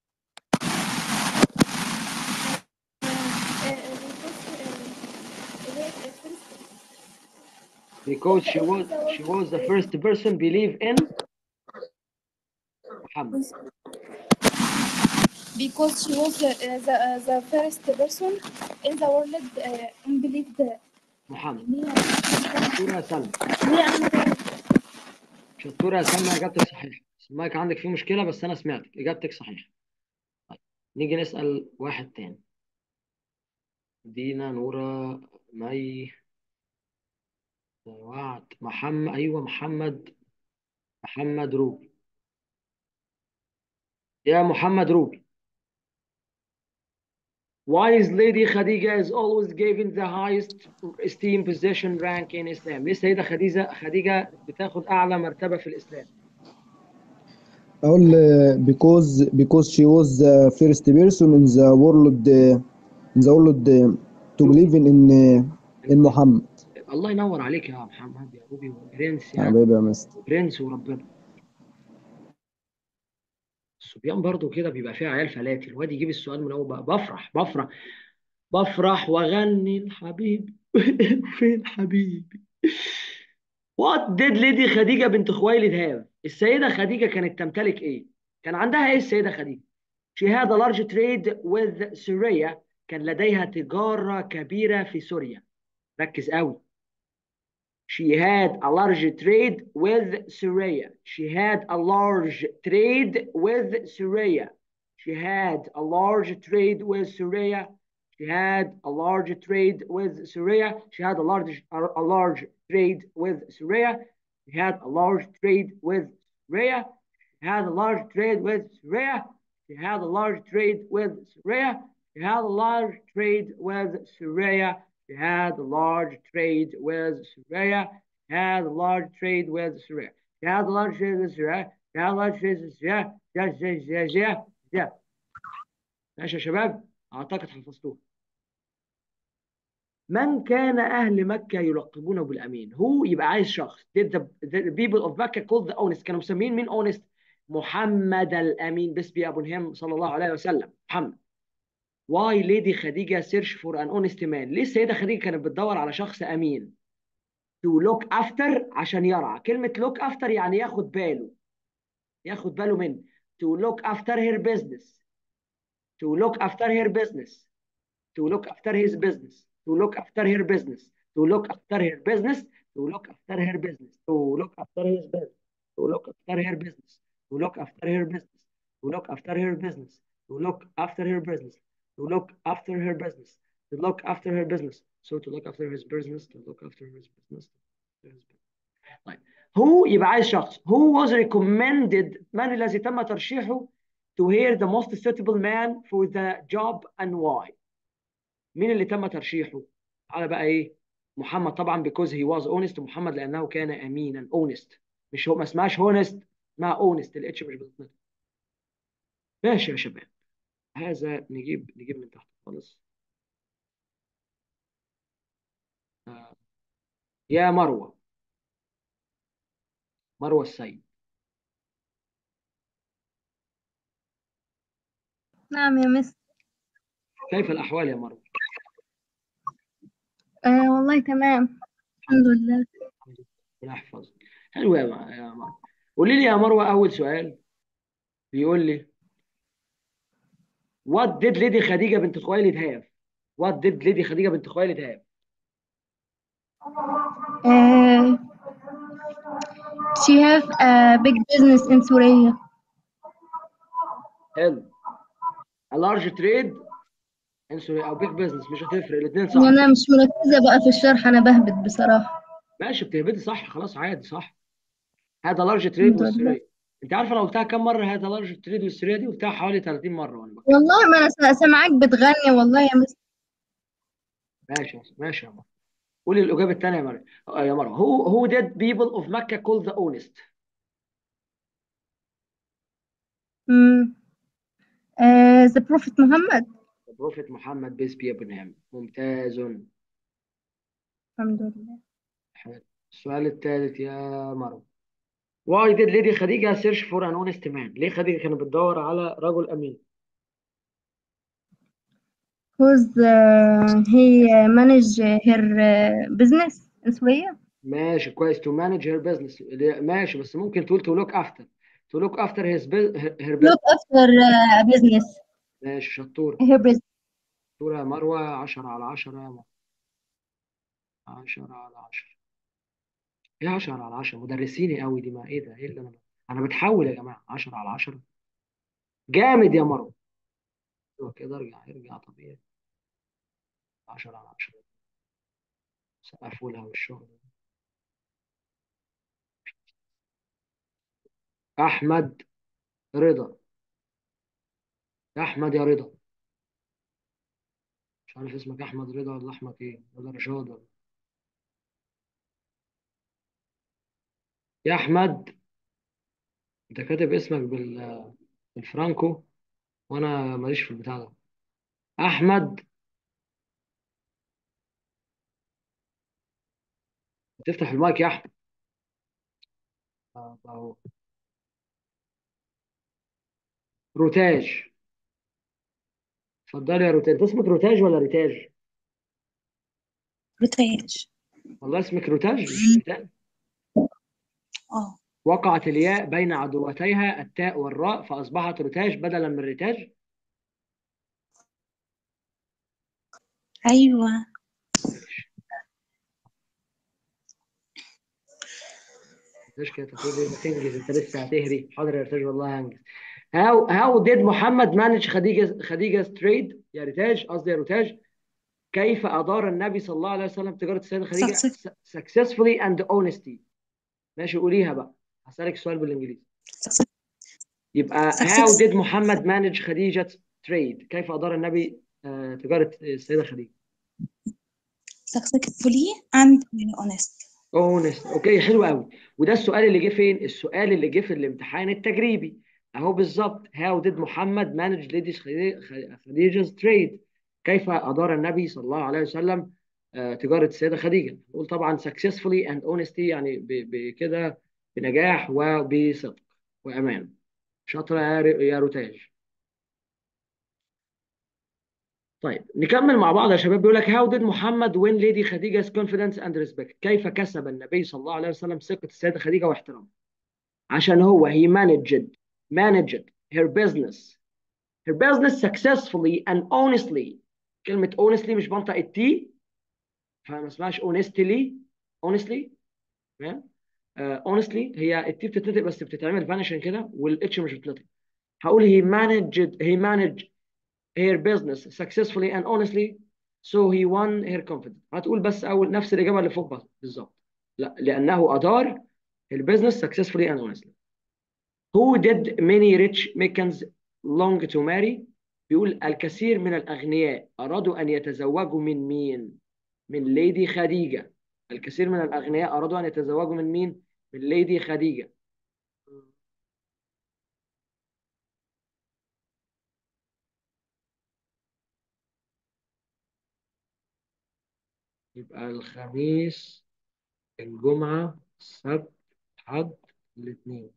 because she was she was the first person believe in محمد because she was the, uh, the, uh, the first person in the world uh, and believed محمد me شطورة يا سلمى me شطورة يا سلمى إجابتك صحيحة المايك عندك فيه مشكلة بس أنا سمعتك إجابتك صحيحة طيب نيجي نسأل واحد تاني دينا نورة مي وعد محمد أيوه محمد محمد روبي يا محمد روبي Why is Lady Khadija is always given the highest esteem position rank in Islam؟ ليه السيدة خديجة خديجة بتاخد أعلى مرتبة في الإسلام؟ أقول uh, because because she was the first person in the world uh, in the world uh, to believe in in, uh, in محمد الله ينور عليك يا محمد يا روبي برنس يعني حبيبي يا مستر برنس وربنا الصبيان برضو كده بيبقى فيها عيال فلاتي الواد يجيب السؤال من اول بقى بفرح بفرح بفرح واغني الحبيب فين حبيبي What did Lady خديجة بنت خويلد have السيدة خديجة كانت تمتلك ايه كان عندها ايه السيدة خديجة She had a large trade with Syria كان لديها تجارة كبيرة في سوريا ركز قوي She had a large trade with Syria. She had a large trade with Syria. She had a large trade with Syria. She had a large trade with Syria. She had a large a large trade with Syria. She had a large trade with Syria. She had a large trade with Syria. She had a large trade with Syria. She had a large trade with Syria. She had a large trade with Syria. She had a large trade with Syria. She had a large trade with Syria. She had a large trade with Syria. Yeah, yeah, yeah, yeah, yeah. ماشي يا شباب اعتقد حفظتوه من كان اهل مكه يلقبونه بالامين هو يبقى عايز شخص did the, the people of Mecca called the honest كانوا مسمين مين honest محمد الامين بس بي ابو نهم صلى الله عليه وسلم محمد واي ليدي خديجه سيرش فور ان اونست مان ليه السيده خديجه كانت بتدور على شخص امين تو لوك افتر عشان يرعى كلمه لوك افتر يعني ياخد باله ياخد باله من to look after her business to look after her business to look after his business to look after her business to look after her business to look after her business to look after his business to look after her business to look after her business to look after her business to look after her business to look after her business to look after her business so to look after his business to look after his business طيب هو يبقى عايز شخص who was recommended من الذي تم ترشيحه to hear the most suitable man for the job and why مين اللي تم ترشيحه على بقى ايه محمد طبعا because he was honest محمد لانه كان امينا honest مش هو ما اسمهاش honest اسمها honest الاتش مش بتتنطق ماشي يا شباب هذا نجيب نجيب من تحت خالص آه. يا مروه مروه السيد نعم يا مس كيف الاحوال يا مروه آه والله تمام الحمد لله ربنا يحفظك حلو يا م- يا مروه قولي لي يا مروه اول سؤال بيقول لي What did Lady خديجة بنت خويلد have? What did Lady خديجة بنت خويلد have? آه she have a big business in سوريا حلو A large trade in Syria أو big business مش هتفرق الاثنين صح وانا مش مركزة بقى في الشرح انا بهبط بصراحة ماشي بتهبدي صح خلاص عادي صح هذا large trade الحمد لله والسوريا انت عارفه انا قلتها كم مره هذا large trade والسوريا دي قلتها حوالي 30 مره وانا بكتب والله ما انا سا- سامعاك بتغني والله يا مس ماشي ماشي يا مروه قولي الاجابه الثانيه يا مروه آه، يا مروه who who did people of Mecca call the honest مم. آه the prophet محمد the prophet محمد peace be upon him ممتاز الحمد لله حلو. السؤال الثالث يا مروه Why did Lady خديجة search for an honest man؟ ليه خديجة كانت بتدور على رجل أمين؟ who's uh, he uh, manage her uh, business in سوريا ماشي كويس to manage her business اللي- ماشي بس ممكن تقول to look after to look after his bu- her her look business after uh, business ماشي شطورة her business شطورة يا مروة 10 على 10 يا مروة 10 على 10 ايه 10 على 10 مدرسيني قوي دي ما ايه ده ايه اللي انا انا بتحول يا جماعة 10 على 10 جامد يا مروة ايوه كده ارجع ارجع طبيعي 10 على 10 سقفوا لها والشغل احمد رضا يا احمد يا رضا مش عارف اسمك احمد رضا ولا احمد ايه ولا رشاد ولا يا احمد انت كاتب اسمك بال بالفرانكو وانا ماليش في البتاع ده احمد تفتح المايك يا احمد آه، اهو روتاج اتفضلي يا روتاج انت اسمك روتاج ولا ريتاج روتاج والله اسمك روتاج مش ريتاج اه وقعت الياء بين عدوتيها التاء والراء فأصبحت رتاج بدلا من رتاج ايوه رتاج كده تقول لي ما تنجز انت لسه هتهري حاضر يا رتاج والله هنجز How how did محمد manage خديجة خديجة trade يا رتاج قصدي يا رتاج كيف أدار النبي صلى الله عليه وسلم تجارة السيدة خديجة Success- successfully and honesty ماشي قوليها بقى هسألك سؤال بالإنجليزي يبقى how Success- did محمد manage خديجة trade كيف أدار النبي آه، تجارة السيدة خديجة successfully and honest honest اوكي حلو قوي وده السؤال اللي جه فين السؤال اللي جه في الامتحان التجريبي اهو بالظبط how did محمد manage ladies خدي- خديجة trade كيف أدار النبي صلى الله عليه وسلم آه، تجارة السيدة خديجة نقول طبعا successfully and honesty يعني ب- بكده بنجاح وبصدق وأمان شاطرة يا ر- يا روتاج طيب نكمل مع بعض يا شباب بيقول لك how did محمد win lady خديجة confidence and respect كيف كسب النبي صلى الله عليه وسلم ثقة السيدة خديجة واحترامها عشان هو he managed managed her business her business successfully and honestly كلمة honestly مش بنطق التي فما اسمهاش honestly honestly تمام آه honestly هي التي بتتنطق بس بتتعمل فانيشن كده والاتش مش بتتنطق هقول he managed he managed her business successfully and honestly so he won her confidence هتقول بس اول نفس الاجابه اللي فوق بس بالظبط لا لانه ادار البيزنس successfully and honestly who did many rich Meccans long to marry بيقول الكثير من الاغنياء ارادوا ان يتزوجوا من مين من ليدي خديجه الكثير من الاغنياء ارادوا ان يتزوجوا من مين من ليدي خديجه يبقى الخميس الجمعة السبت حد الاثنين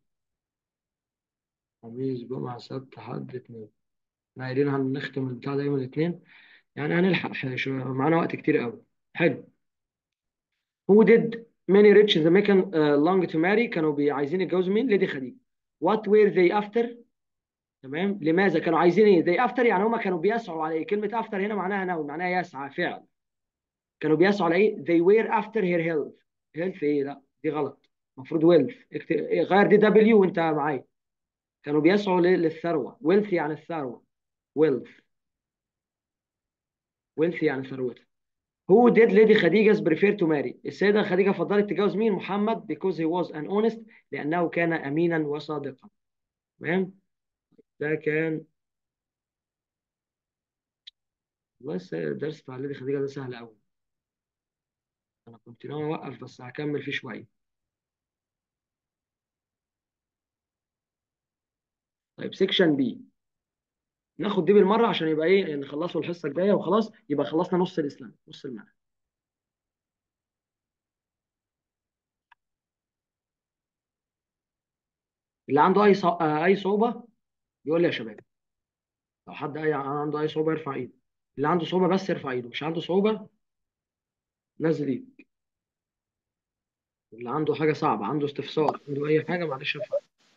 خميس جمعة سبت حد اثنين احنا قايلين هنختم البتاع ده يوم الاثنين يعني هنلحق ح- شو- معانا وقت كتير قوي حلو Who did many rich the Meccan uh, long to marry كانوا بي- عايزين يتجوزوا مين؟ ليدي خديجة What were they after؟ تمام لماذا كانوا عايزين ايه؟ they after يعني هم كانوا بيسعوا على ايه؟ كلمة after هنا معناها نوع معناها يسعى فعل كانوا بيسعوا على ايه؟ they were after her health health ايه؟ لا دي غلط المفروض wealth اكت... إيه، غير دي دبليو وانت معايا كانوا بيسعوا ليه؟ للثروة wealth يعني الثروة wealth wealth يعني ثروتها Who did Lady خديجة prefer to marry؟ السيدة خديجة فضلت تتجوز مين؟ محمد because he was an honest لأنه كان أمينا وصادقا. تمام؟ ده كان والله الس- الدرس بتاع ليدي خديجة ده سهل أوي. أنا كنت ناوي أوقف بس هكمل فيه شوية. طيب سيكشن بي ناخد دي بالمرة عشان يبقى إيه نخلصه الحصة الجاية وخلاص يبقى خلصنا نص الإسلام نص المنهج. اللي عنده أي صع... آه، أي صعوبة يقول لي يا شباب. لو حد أي عنده أي صعوبة يرفع إيده. اللي عنده صعوبة بس يرفع إيده، مش عنده صعوبة نزل إيده. اللي عنده حاجة صعبة، عنده استفسار، عنده أي حاجة معلش ارفع.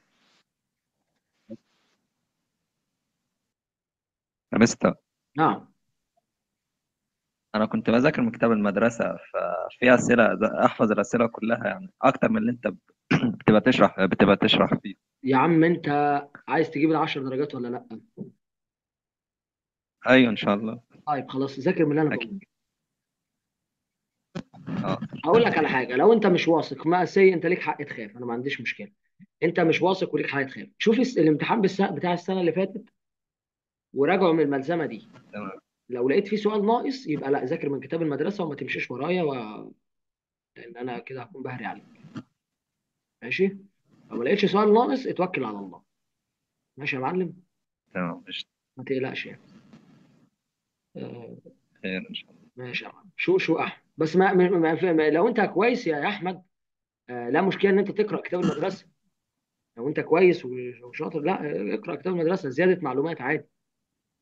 يا مستر نعم. انا كنت بذاكر من كتاب المدرسه ففي اسئله احفظ الاسئله كلها يعني اكتر من اللي انت بتبقى تشرح بتبقى تشرح فيه يا عم أنت عايز تجيب العشر درجات ولا لأ؟ ايوه ان شاء الله طيب خلاص ذاكر من اللي أنا أكيد. بقوله. اه هقول لك على حاجة، لو أنت مش واثق ما سي أنت ليك حق تخاف، أنا ما عنديش مشكلة. أنت مش واثق وليك حق تخاف. شوف الس- الامتحان بالس- بتاع السنة اللي فاتت وراجعه من الملزمة دي. تمام لو لقيت فيه سؤال ناقص يبقى لا ذاكر من كتاب المدرسة وما تمشيش ورايا و... لأن أنا كده هكون بهري عليك. ماشي؟ لو ما لقيتش سؤال ناقص اتوكل على الله. ماشي يا معلم؟ تمام مش ما تقلقش يعني. آه، خير ان شاء الله ماشي يا معلم. شو شو أحمد بس ما, ما, ما, ما لو أنت كويس يا أحمد آه، لا مشكلة إن أنت تقرأ كتاب المدرسة. لو أنت كويس و- وشاطر لا آه، اقرأ كتاب المدرسة زيادة معلومات عادي.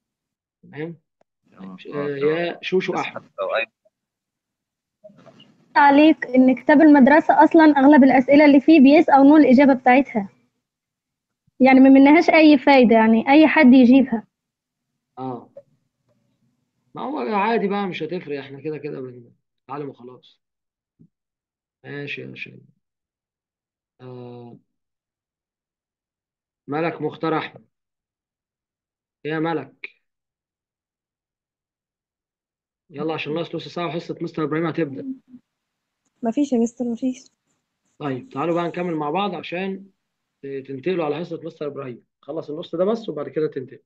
تمام؟ تمام آه، يا شو شو بس أحمد. حتى لو اي تعليق ان كتاب المدرسة اصلا اغلب الاسئلة اللي فيه بيس او نو الاجابة بتاعتها يعني ما منهاش اي فايدة يعني اي حد يجيبها اه ما هو عادي بقى مش هتفرق احنا كده كده بنتعلم وخلاص ماشي يا شيخ آه. ملك مختار احمد يا ملك يلا عشان ناقص نص ساعة وحصة مستر إبراهيم هتبدأ مفيش يا مستر مفيش طيب تعالوا بقى نكمل مع بعض عشان تنتقلوا على حصة مستر إبراهيم خلص النص ده بس وبعد كده تنتقل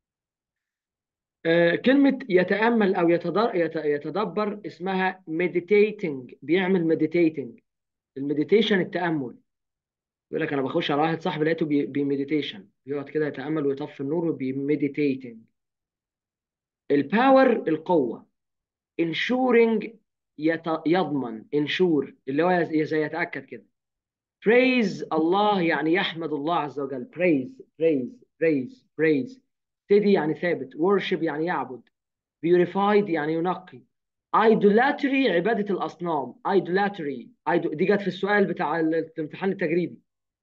آه كلمة يتأمل أو يتدر يت- يتدبر اسمها meditating بيعمل meditating المديتيشن التأمل يقول لك أنا بخش على واحد صاحبي لقيته بي- بيمديتيشن بيقعد كده يتأمل ويطفي النور وبيمديتيتنج الباور القوة ensuring يت... يضمن ensure اللي هو يز- زي يتأكد كده praise الله يعني يحمد الله عز وجل praise praise praise praise steady يعني ثابت worship يعني يعبد purified يعني ينقي idolatry عبادة الأصنام idolatry Idol... دي جت في السؤال بتاع الامتحان التجريبي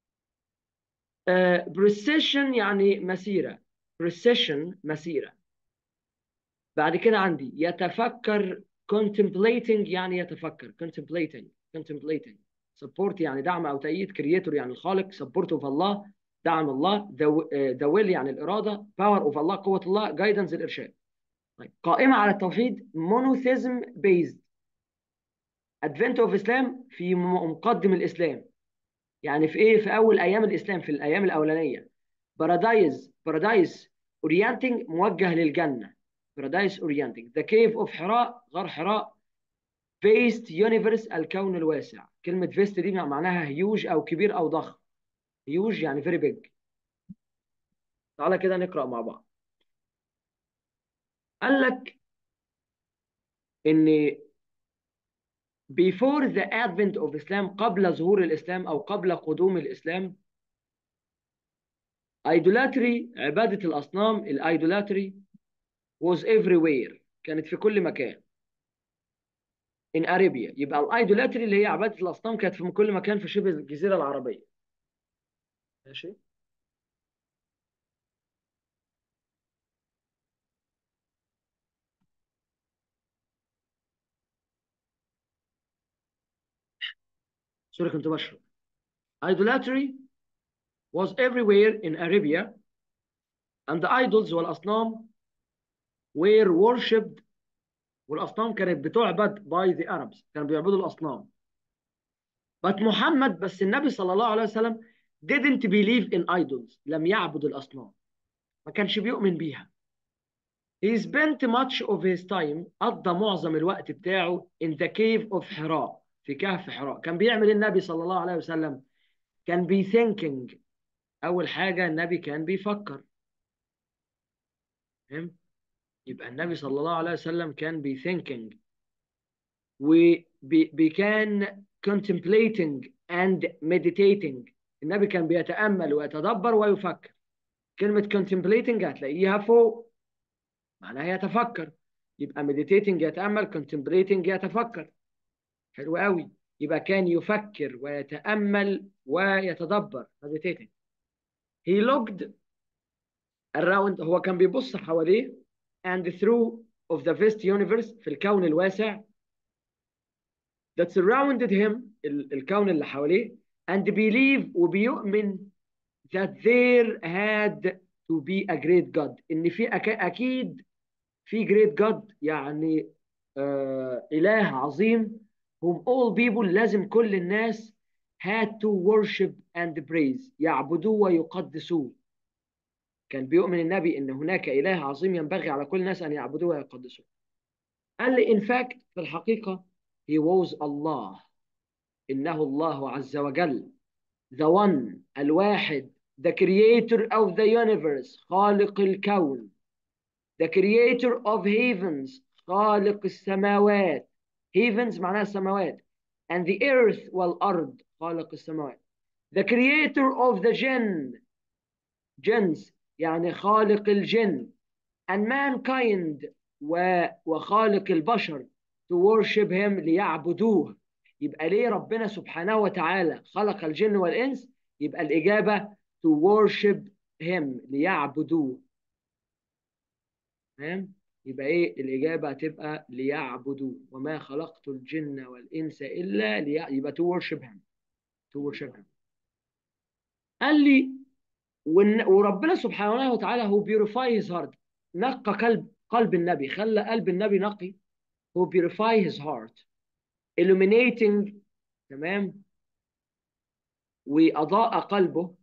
uh, precision يعني مسيرة precision مسيرة بعد كده عندي يتفكر contemplating يعني يتفكر contemplating contemplating support يعني دعم او تأييد creator يعني الخالق support of الله دعم الله the, uh, the will يعني الإرادة power of الله قوة الله guidance الإرشاد طيب قائمة على التوحيد monotheism based advent of Islam في م- مقدم الإسلام يعني في ايه في اول ايام الاسلام في الايام الاولانيه بارادايز بارادايس اورينتنج موجه للجنه بارادايس اورينتنج ذا كيف اوف حراء غار حراء فيست يونيفرس الكون الواسع كلمه فيست دي معناها هيوج او كبير او ضخم هيوج يعني فيري بيج تعالى كده نقرا مع بعض قال لك ان before the advent of Islam قبل ظهور الإسلام أو قبل قدوم الإسلام idolatry عبادة الأصنام الايدولاتري was everywhere كانت في كل مكان in Arabia يبقى الايدولاتري اللي هي عبادة الأصنام كانت في كل مكان في شبه الجزيرة العربية ماشي سوري كنت بشرب idolatry was everywhere in Arabia and the idols والأصنام were worshipped والأصنام كانت بتعبد by the Arabs كانوا بيعبدوا الأصنام but محمد بس النبي صلى الله عليه وسلم didn't believe in idols لم يعبد الأصنام ما كانش بيؤمن بيها he spent much of his time قضى معظم الوقت بتاعه in the cave of حراء في كهف حراء كان بيعمل النبي صلى الله عليه وسلم كان بي thinking أول حاجة النبي كان بيفكر فهمت يبقى النبي صلى الله عليه وسلم كان بي thinking وكان contemplating and meditating النبي كان بيتأمل ويتدبر ويفكر كلمة contemplating هتلاقيها فوق معناها يتفكر يبقى meditating يتأمل contemplating يتفكر حلو قوي يبقى كان يفكر ويتأمل ويتدبر meditating he looked around هو كان بيبص حواليه and through of the vast universe في الكون الواسع that surrounded him ال- الكون اللي حواليه and believe وبيؤمن that there had to be a great God إن في أك- أكيد في great God يعني آه إله عظيم whom all people لازم كل الناس had to worship and praise يعبدوه ويقدسوه كان بيؤمن النبي ان هناك اله عظيم ينبغي على كل الناس ان يعبدوه ويقدسوه قال لي in fact في الحقيقه he was الله انه الله عز وجل the one الواحد the creator of the universe خالق الكون the creator of heavens خالق السماوات heavens معناها السماوات and the earth والأرض خالق السماوات the creator of the jinn جنس يعني خالق الجن and mankind و... وخالق البشر to worship him ليعبدوه يبقى ليه ربنا سبحانه وتعالى خلق الجن والإنس يبقى الإجابة to worship him ليعبدوه تمام يبقى ايه الإجابة هتبقى ليعبدوه وما خلقت الجن والإنس إلا ليع... يبقى to worship him to worship him قال لي ون... وربنا سبحانه وتعالى هو purify his heart نقى قلب قلب النبي خلى قلب النبي نقي هو purify his heart illuminating تمام وأضاء قلبه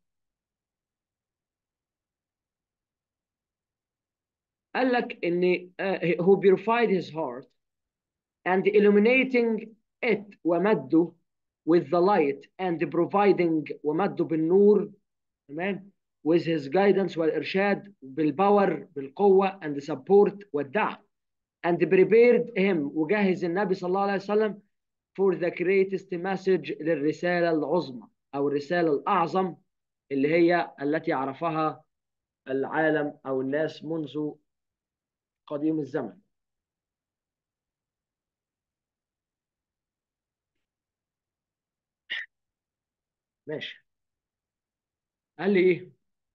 قال لك ان uh, who purified his heart and illuminating it ومده with the light and providing ومده بالنور تمام with his guidance والإرشاد بالباور بالقوة and support والدعم and prepared him وجهز النبي صلى الله عليه وسلم for the greatest message للرسالة العظمى أو الرسالة الأعظم اللي هي التي عرفها العالم أو الناس منذ قديم الزمن ماشي قال لي ايه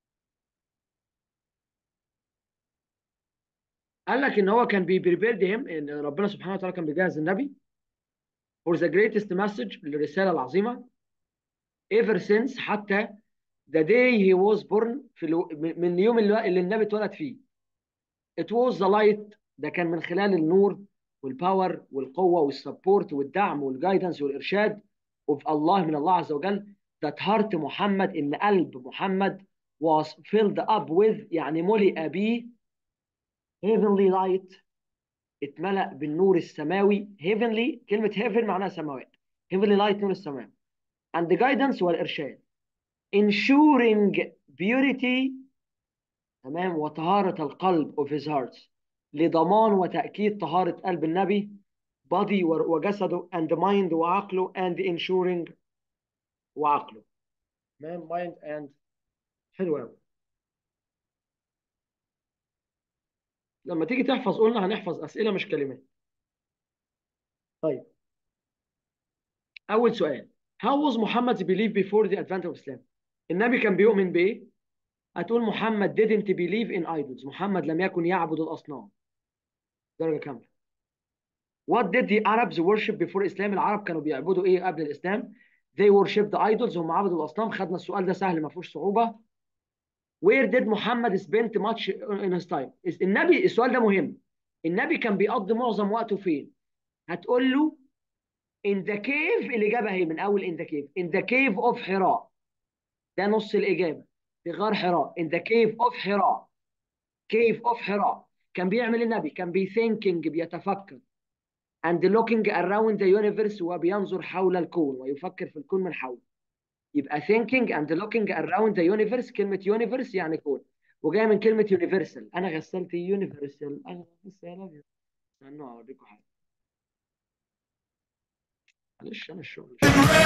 قال لك ان هو كان بيبريبيرد هيم ان ربنا سبحانه وتعالى كان بيجهز النبي for the greatest message للرساله العظيمه ever since حتى the day he was born في الو... من اليوم اللي, اللي النبي اتولد فيه it was the light ده كان من خلال النور والباور والقوه والسبورت والدعم والجايدنس والارشاد of الله من الله عز وجل that heart محمد ان قلب محمد was filled up with يعني ملئ به heavenly light اتملأ بالنور السماوي heavenly كلمة heaven معناها سماوات heavenly light نور السماوي and the guidance والإرشاد ensuring purity تمام وطهارة القلب of his heart لضمان وتأكيد طهارة قلب النبي body وجسده and mind وعقله and ensuring وعقله تمام mind and حلو قوي لما تيجي تحفظ قلنا هنحفظ أسئلة مش كلمات طيب أول سؤال How was Muhammad's belief before the advent of Islam النبي كان بيؤمن بإيه هتقول محمد didn't believe in idols محمد لم يكن يعبد الأصنام درجة كاملة What did the Arabs worship before Islam العرب كانوا بيعبدوا إيه قبل الإسلام They worshipped the idols هم عبدوا الأصنام خدنا السؤال ده سهل ما فيهوش صعوبة Where did Muhammad spend much in his time النبي السؤال ده مهم النبي كان بيقضي معظم وقته فين هتقول له in the cave الإجابة هي من أول in the cave in the cave of حراء ده نص الإجابة في غار حراء in the cave of حراء cave of حراء كان بيعمل النبي كان بي thinking بيتفكر and looking around the universe وبينظر حول الكون ويفكر في الكون من حوله يبقى thinking and looking around the universe كلمة universe يعني كون وجاية من كلمة universal أنا غسلت universal أنا غسالة استنوا أوريكم حاجة معلش أنا الشغل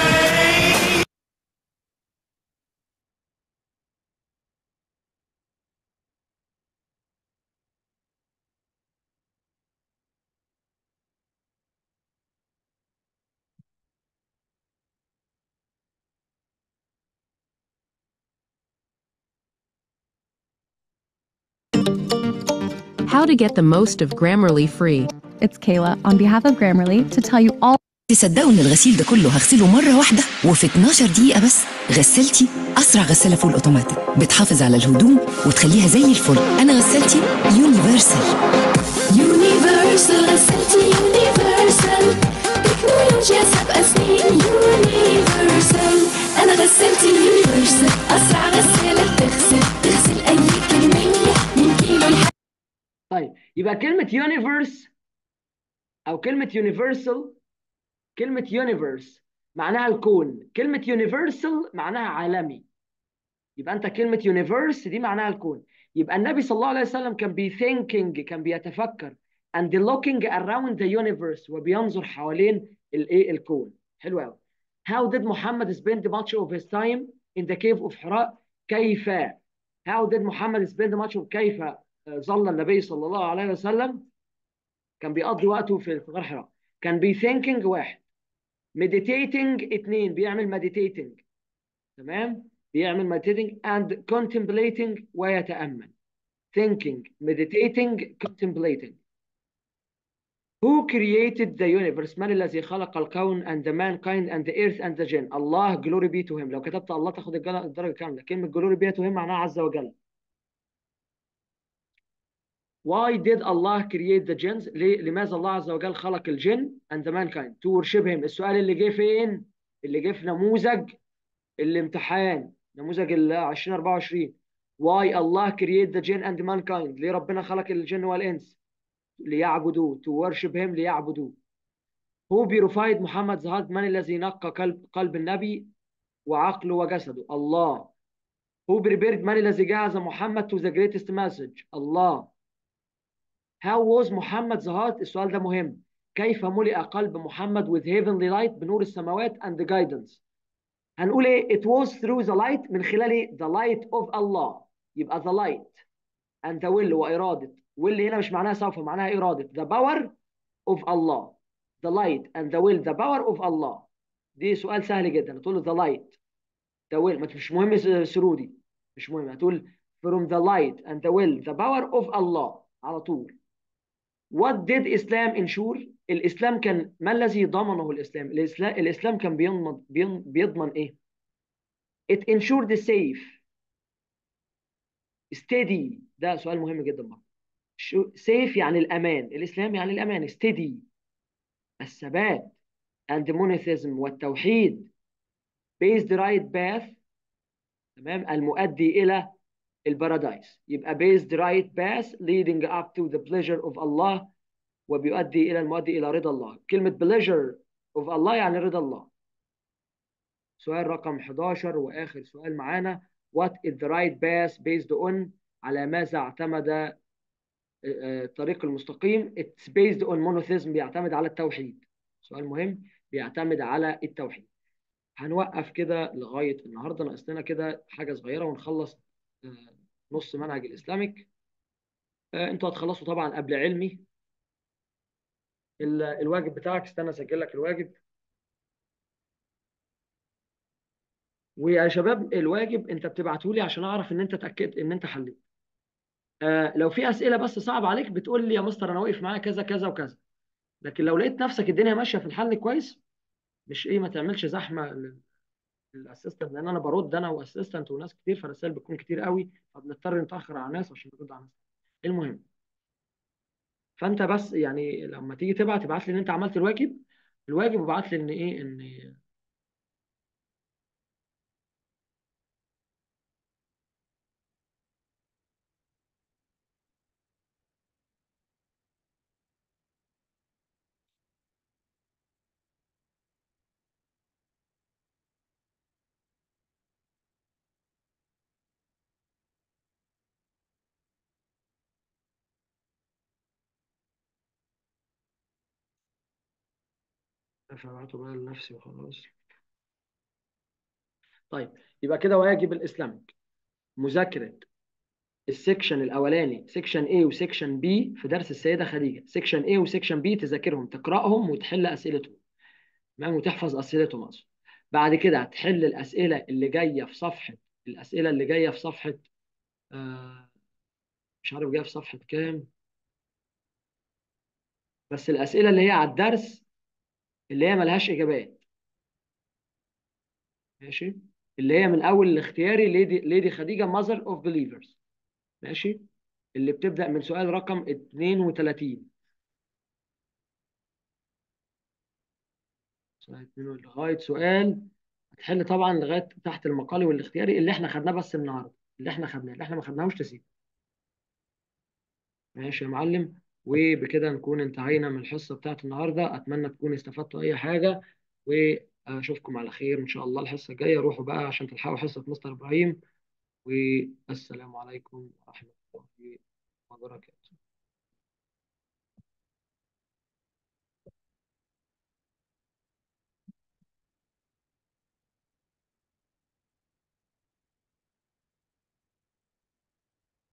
How to get the most of Grammarly free. It's Kayla on behalf of Grammarly to tell you all تصدقوا ان الغسيل ده كله هغسله مره واحده وفي 12 دقيقه بس غسالتي اسرع غساله فول اوتوماتيك بتحافظ على الهدوم وتخليها زي الفل انا غسالتي يونيفرسال يونيفرسال غسالتي يونيفرسال تكنولوجيا سابقة سنين يونيفرسال أنا غسالتي يونيفرسال أسرع غسالة بتغسل تغسل أي كمية من كيلو لحد طيب يبقى كلمة يونيفرس أو كلمة يونيفرسال كلمة يونيفرس معناها الكون كلمة يونيفرسال معناها عالمي يبقى أنت كلمة يونيفرس دي معناها الكون يبقى النبي صلى الله عليه وسلم كان بي thinking كان بيتفكر and looking around the universe وبينظر حوالين الايه الكون حلو قوي how did Muhammad spend much of his time in the cave of حراء كيف how did Muhammad spend much of كيف ظل النبي صلى الله عليه وسلم كان بيقضي وقته في في غار حراء كان بي thinking واحد meditating اتنين بيعمل meditating تمام بيعمل meditating and contemplating ويتأمل thinking meditating contemplating Who created the universe من الذي خلق الكون and the mankind and the earth and the jinn الله glory be to him لو كتبت الله تاخد الجل- الدرجة كاملة كلمة glory be to him معناها عز وجل Why did Allah create the jinns ليه- لماذا الله عز وجل خلق الجن and the mankind to worship him السؤال اللي جه فين اللي جه في نموذج الامتحان نموذج ال 2024 Why Allah create the jinn and mankind ليه ربنا خلق الجن والإنس ليعبدوه to worship him ليعبدوه Who purified محمد زهاد من الذي نقى قلب قلب النبي وعقله وجسده الله Who prepared من الذي جهز محمد to the greatest message الله How was محمد زهاد السؤال ده مهم كيف ملئ قلب محمد with heavenly light بنور السماوات and the guidance هنقول ايه it was through the light من خلال ايه the light of Allah يبقى the light and the will وإرادة will هنا مش معناها سوف معناها إرادة the power of Allah the light and the will the power of Allah دي سؤال سهل جدا تقول له the light the will ما مش مهم س- سرودي مش مهم هتقول from the light and the will the power of Allah على طول What did Islam ensure؟ الإسلام كان ما الذي ضمنه الإسلام؟ الإسلام الإسلام كان بيضمن بيضمن, بيضمن إيه؟ It ensured the safe steady ده سؤال مهم جدا برضه شو safe يعني الأمان الإسلام يعني الأمان steady الثبات and monotheism والتوحيد based right path تمام المؤدي إلى البارادايس يبقى based right path leading up to the pleasure of Allah وبيؤدي إلى المؤدي إلى رضا الله كلمة pleasure of Allah يعني رضا الله سؤال رقم 11 وآخر سؤال معانا what is the right path based on على ماذا اعتمد آه، آه، الطريق المستقيم it's based on monotheism بيعتمد على التوحيد سؤال مهم بيعتمد على التوحيد هنوقف كده لغاية النهاردة ناقص لنا كده حاجة صغيرة ونخلص آه، نص منهج الإسلاميك آه، انتوا هتخلصوا طبعا قبل علمي ال- الواجب بتاعك استنى اسجل لك الواجب ويا شباب الواجب انت بتبعته لي عشان اعرف ان انت اتاكدت ان انت حليت آه لو في اسئله بس صعب عليك بتقول لي يا مستر انا واقف معايا كذا كذا وكذا لكن لو لقيت نفسك الدنيا ماشيه في الحل كويس مش ايه ما تعملش زحمه لل- للاسيستنت لان انا برد انا واسيستنت وناس كتير فالرسائل بتكون كتير قوي فبنضطر نتاخر على ناس عشان نرد على ناس المهم فانت بس يعني لما تيجي تبعت تبعت لي ان انت عملت الواجب الواجب وابعت لي ان ايه ان فبعته بقى لنفسي وخلاص طيب يبقى كده واجب الاسلامك مذاكره السكشن الاولاني سكشن A وسكشن B في درس السيده خديجه سكشن A وسكشن B تذاكرهم تقراهم وتحل اسئلتهم تمام وتحفظ اسئلتهم اقصد بعد كده هتحل الاسئله اللي جايه في صفحه الاسئله اللي جايه في صفحه آه مش عارف جايه في صفحه كام بس الاسئله اللي هي على الدرس اللي هي ملهاش اجابات ماشي اللي هي من اول الاختياري ليدي ليدي خديجه ماذر اوف بليفرز ماشي اللي بتبدا من سؤال رقم 32 سؤال 2 لغايه سؤال هتحل طبعا لغايه تحت المقالي والاختياري اللي احنا خدناه بس النهارده اللي احنا خدناه اللي احنا ما خدناهوش تسيب ماشي يا معلم وبكده نكون انتهينا من الحصه بتاعت النهارده اتمنى تكونوا استفدتوا اي حاجه واشوفكم على خير ان شاء الله الحصه الجايه روحوا بقى عشان تلحقوا حصه مستر ابراهيم والسلام عليكم ورحمه الله وبركاته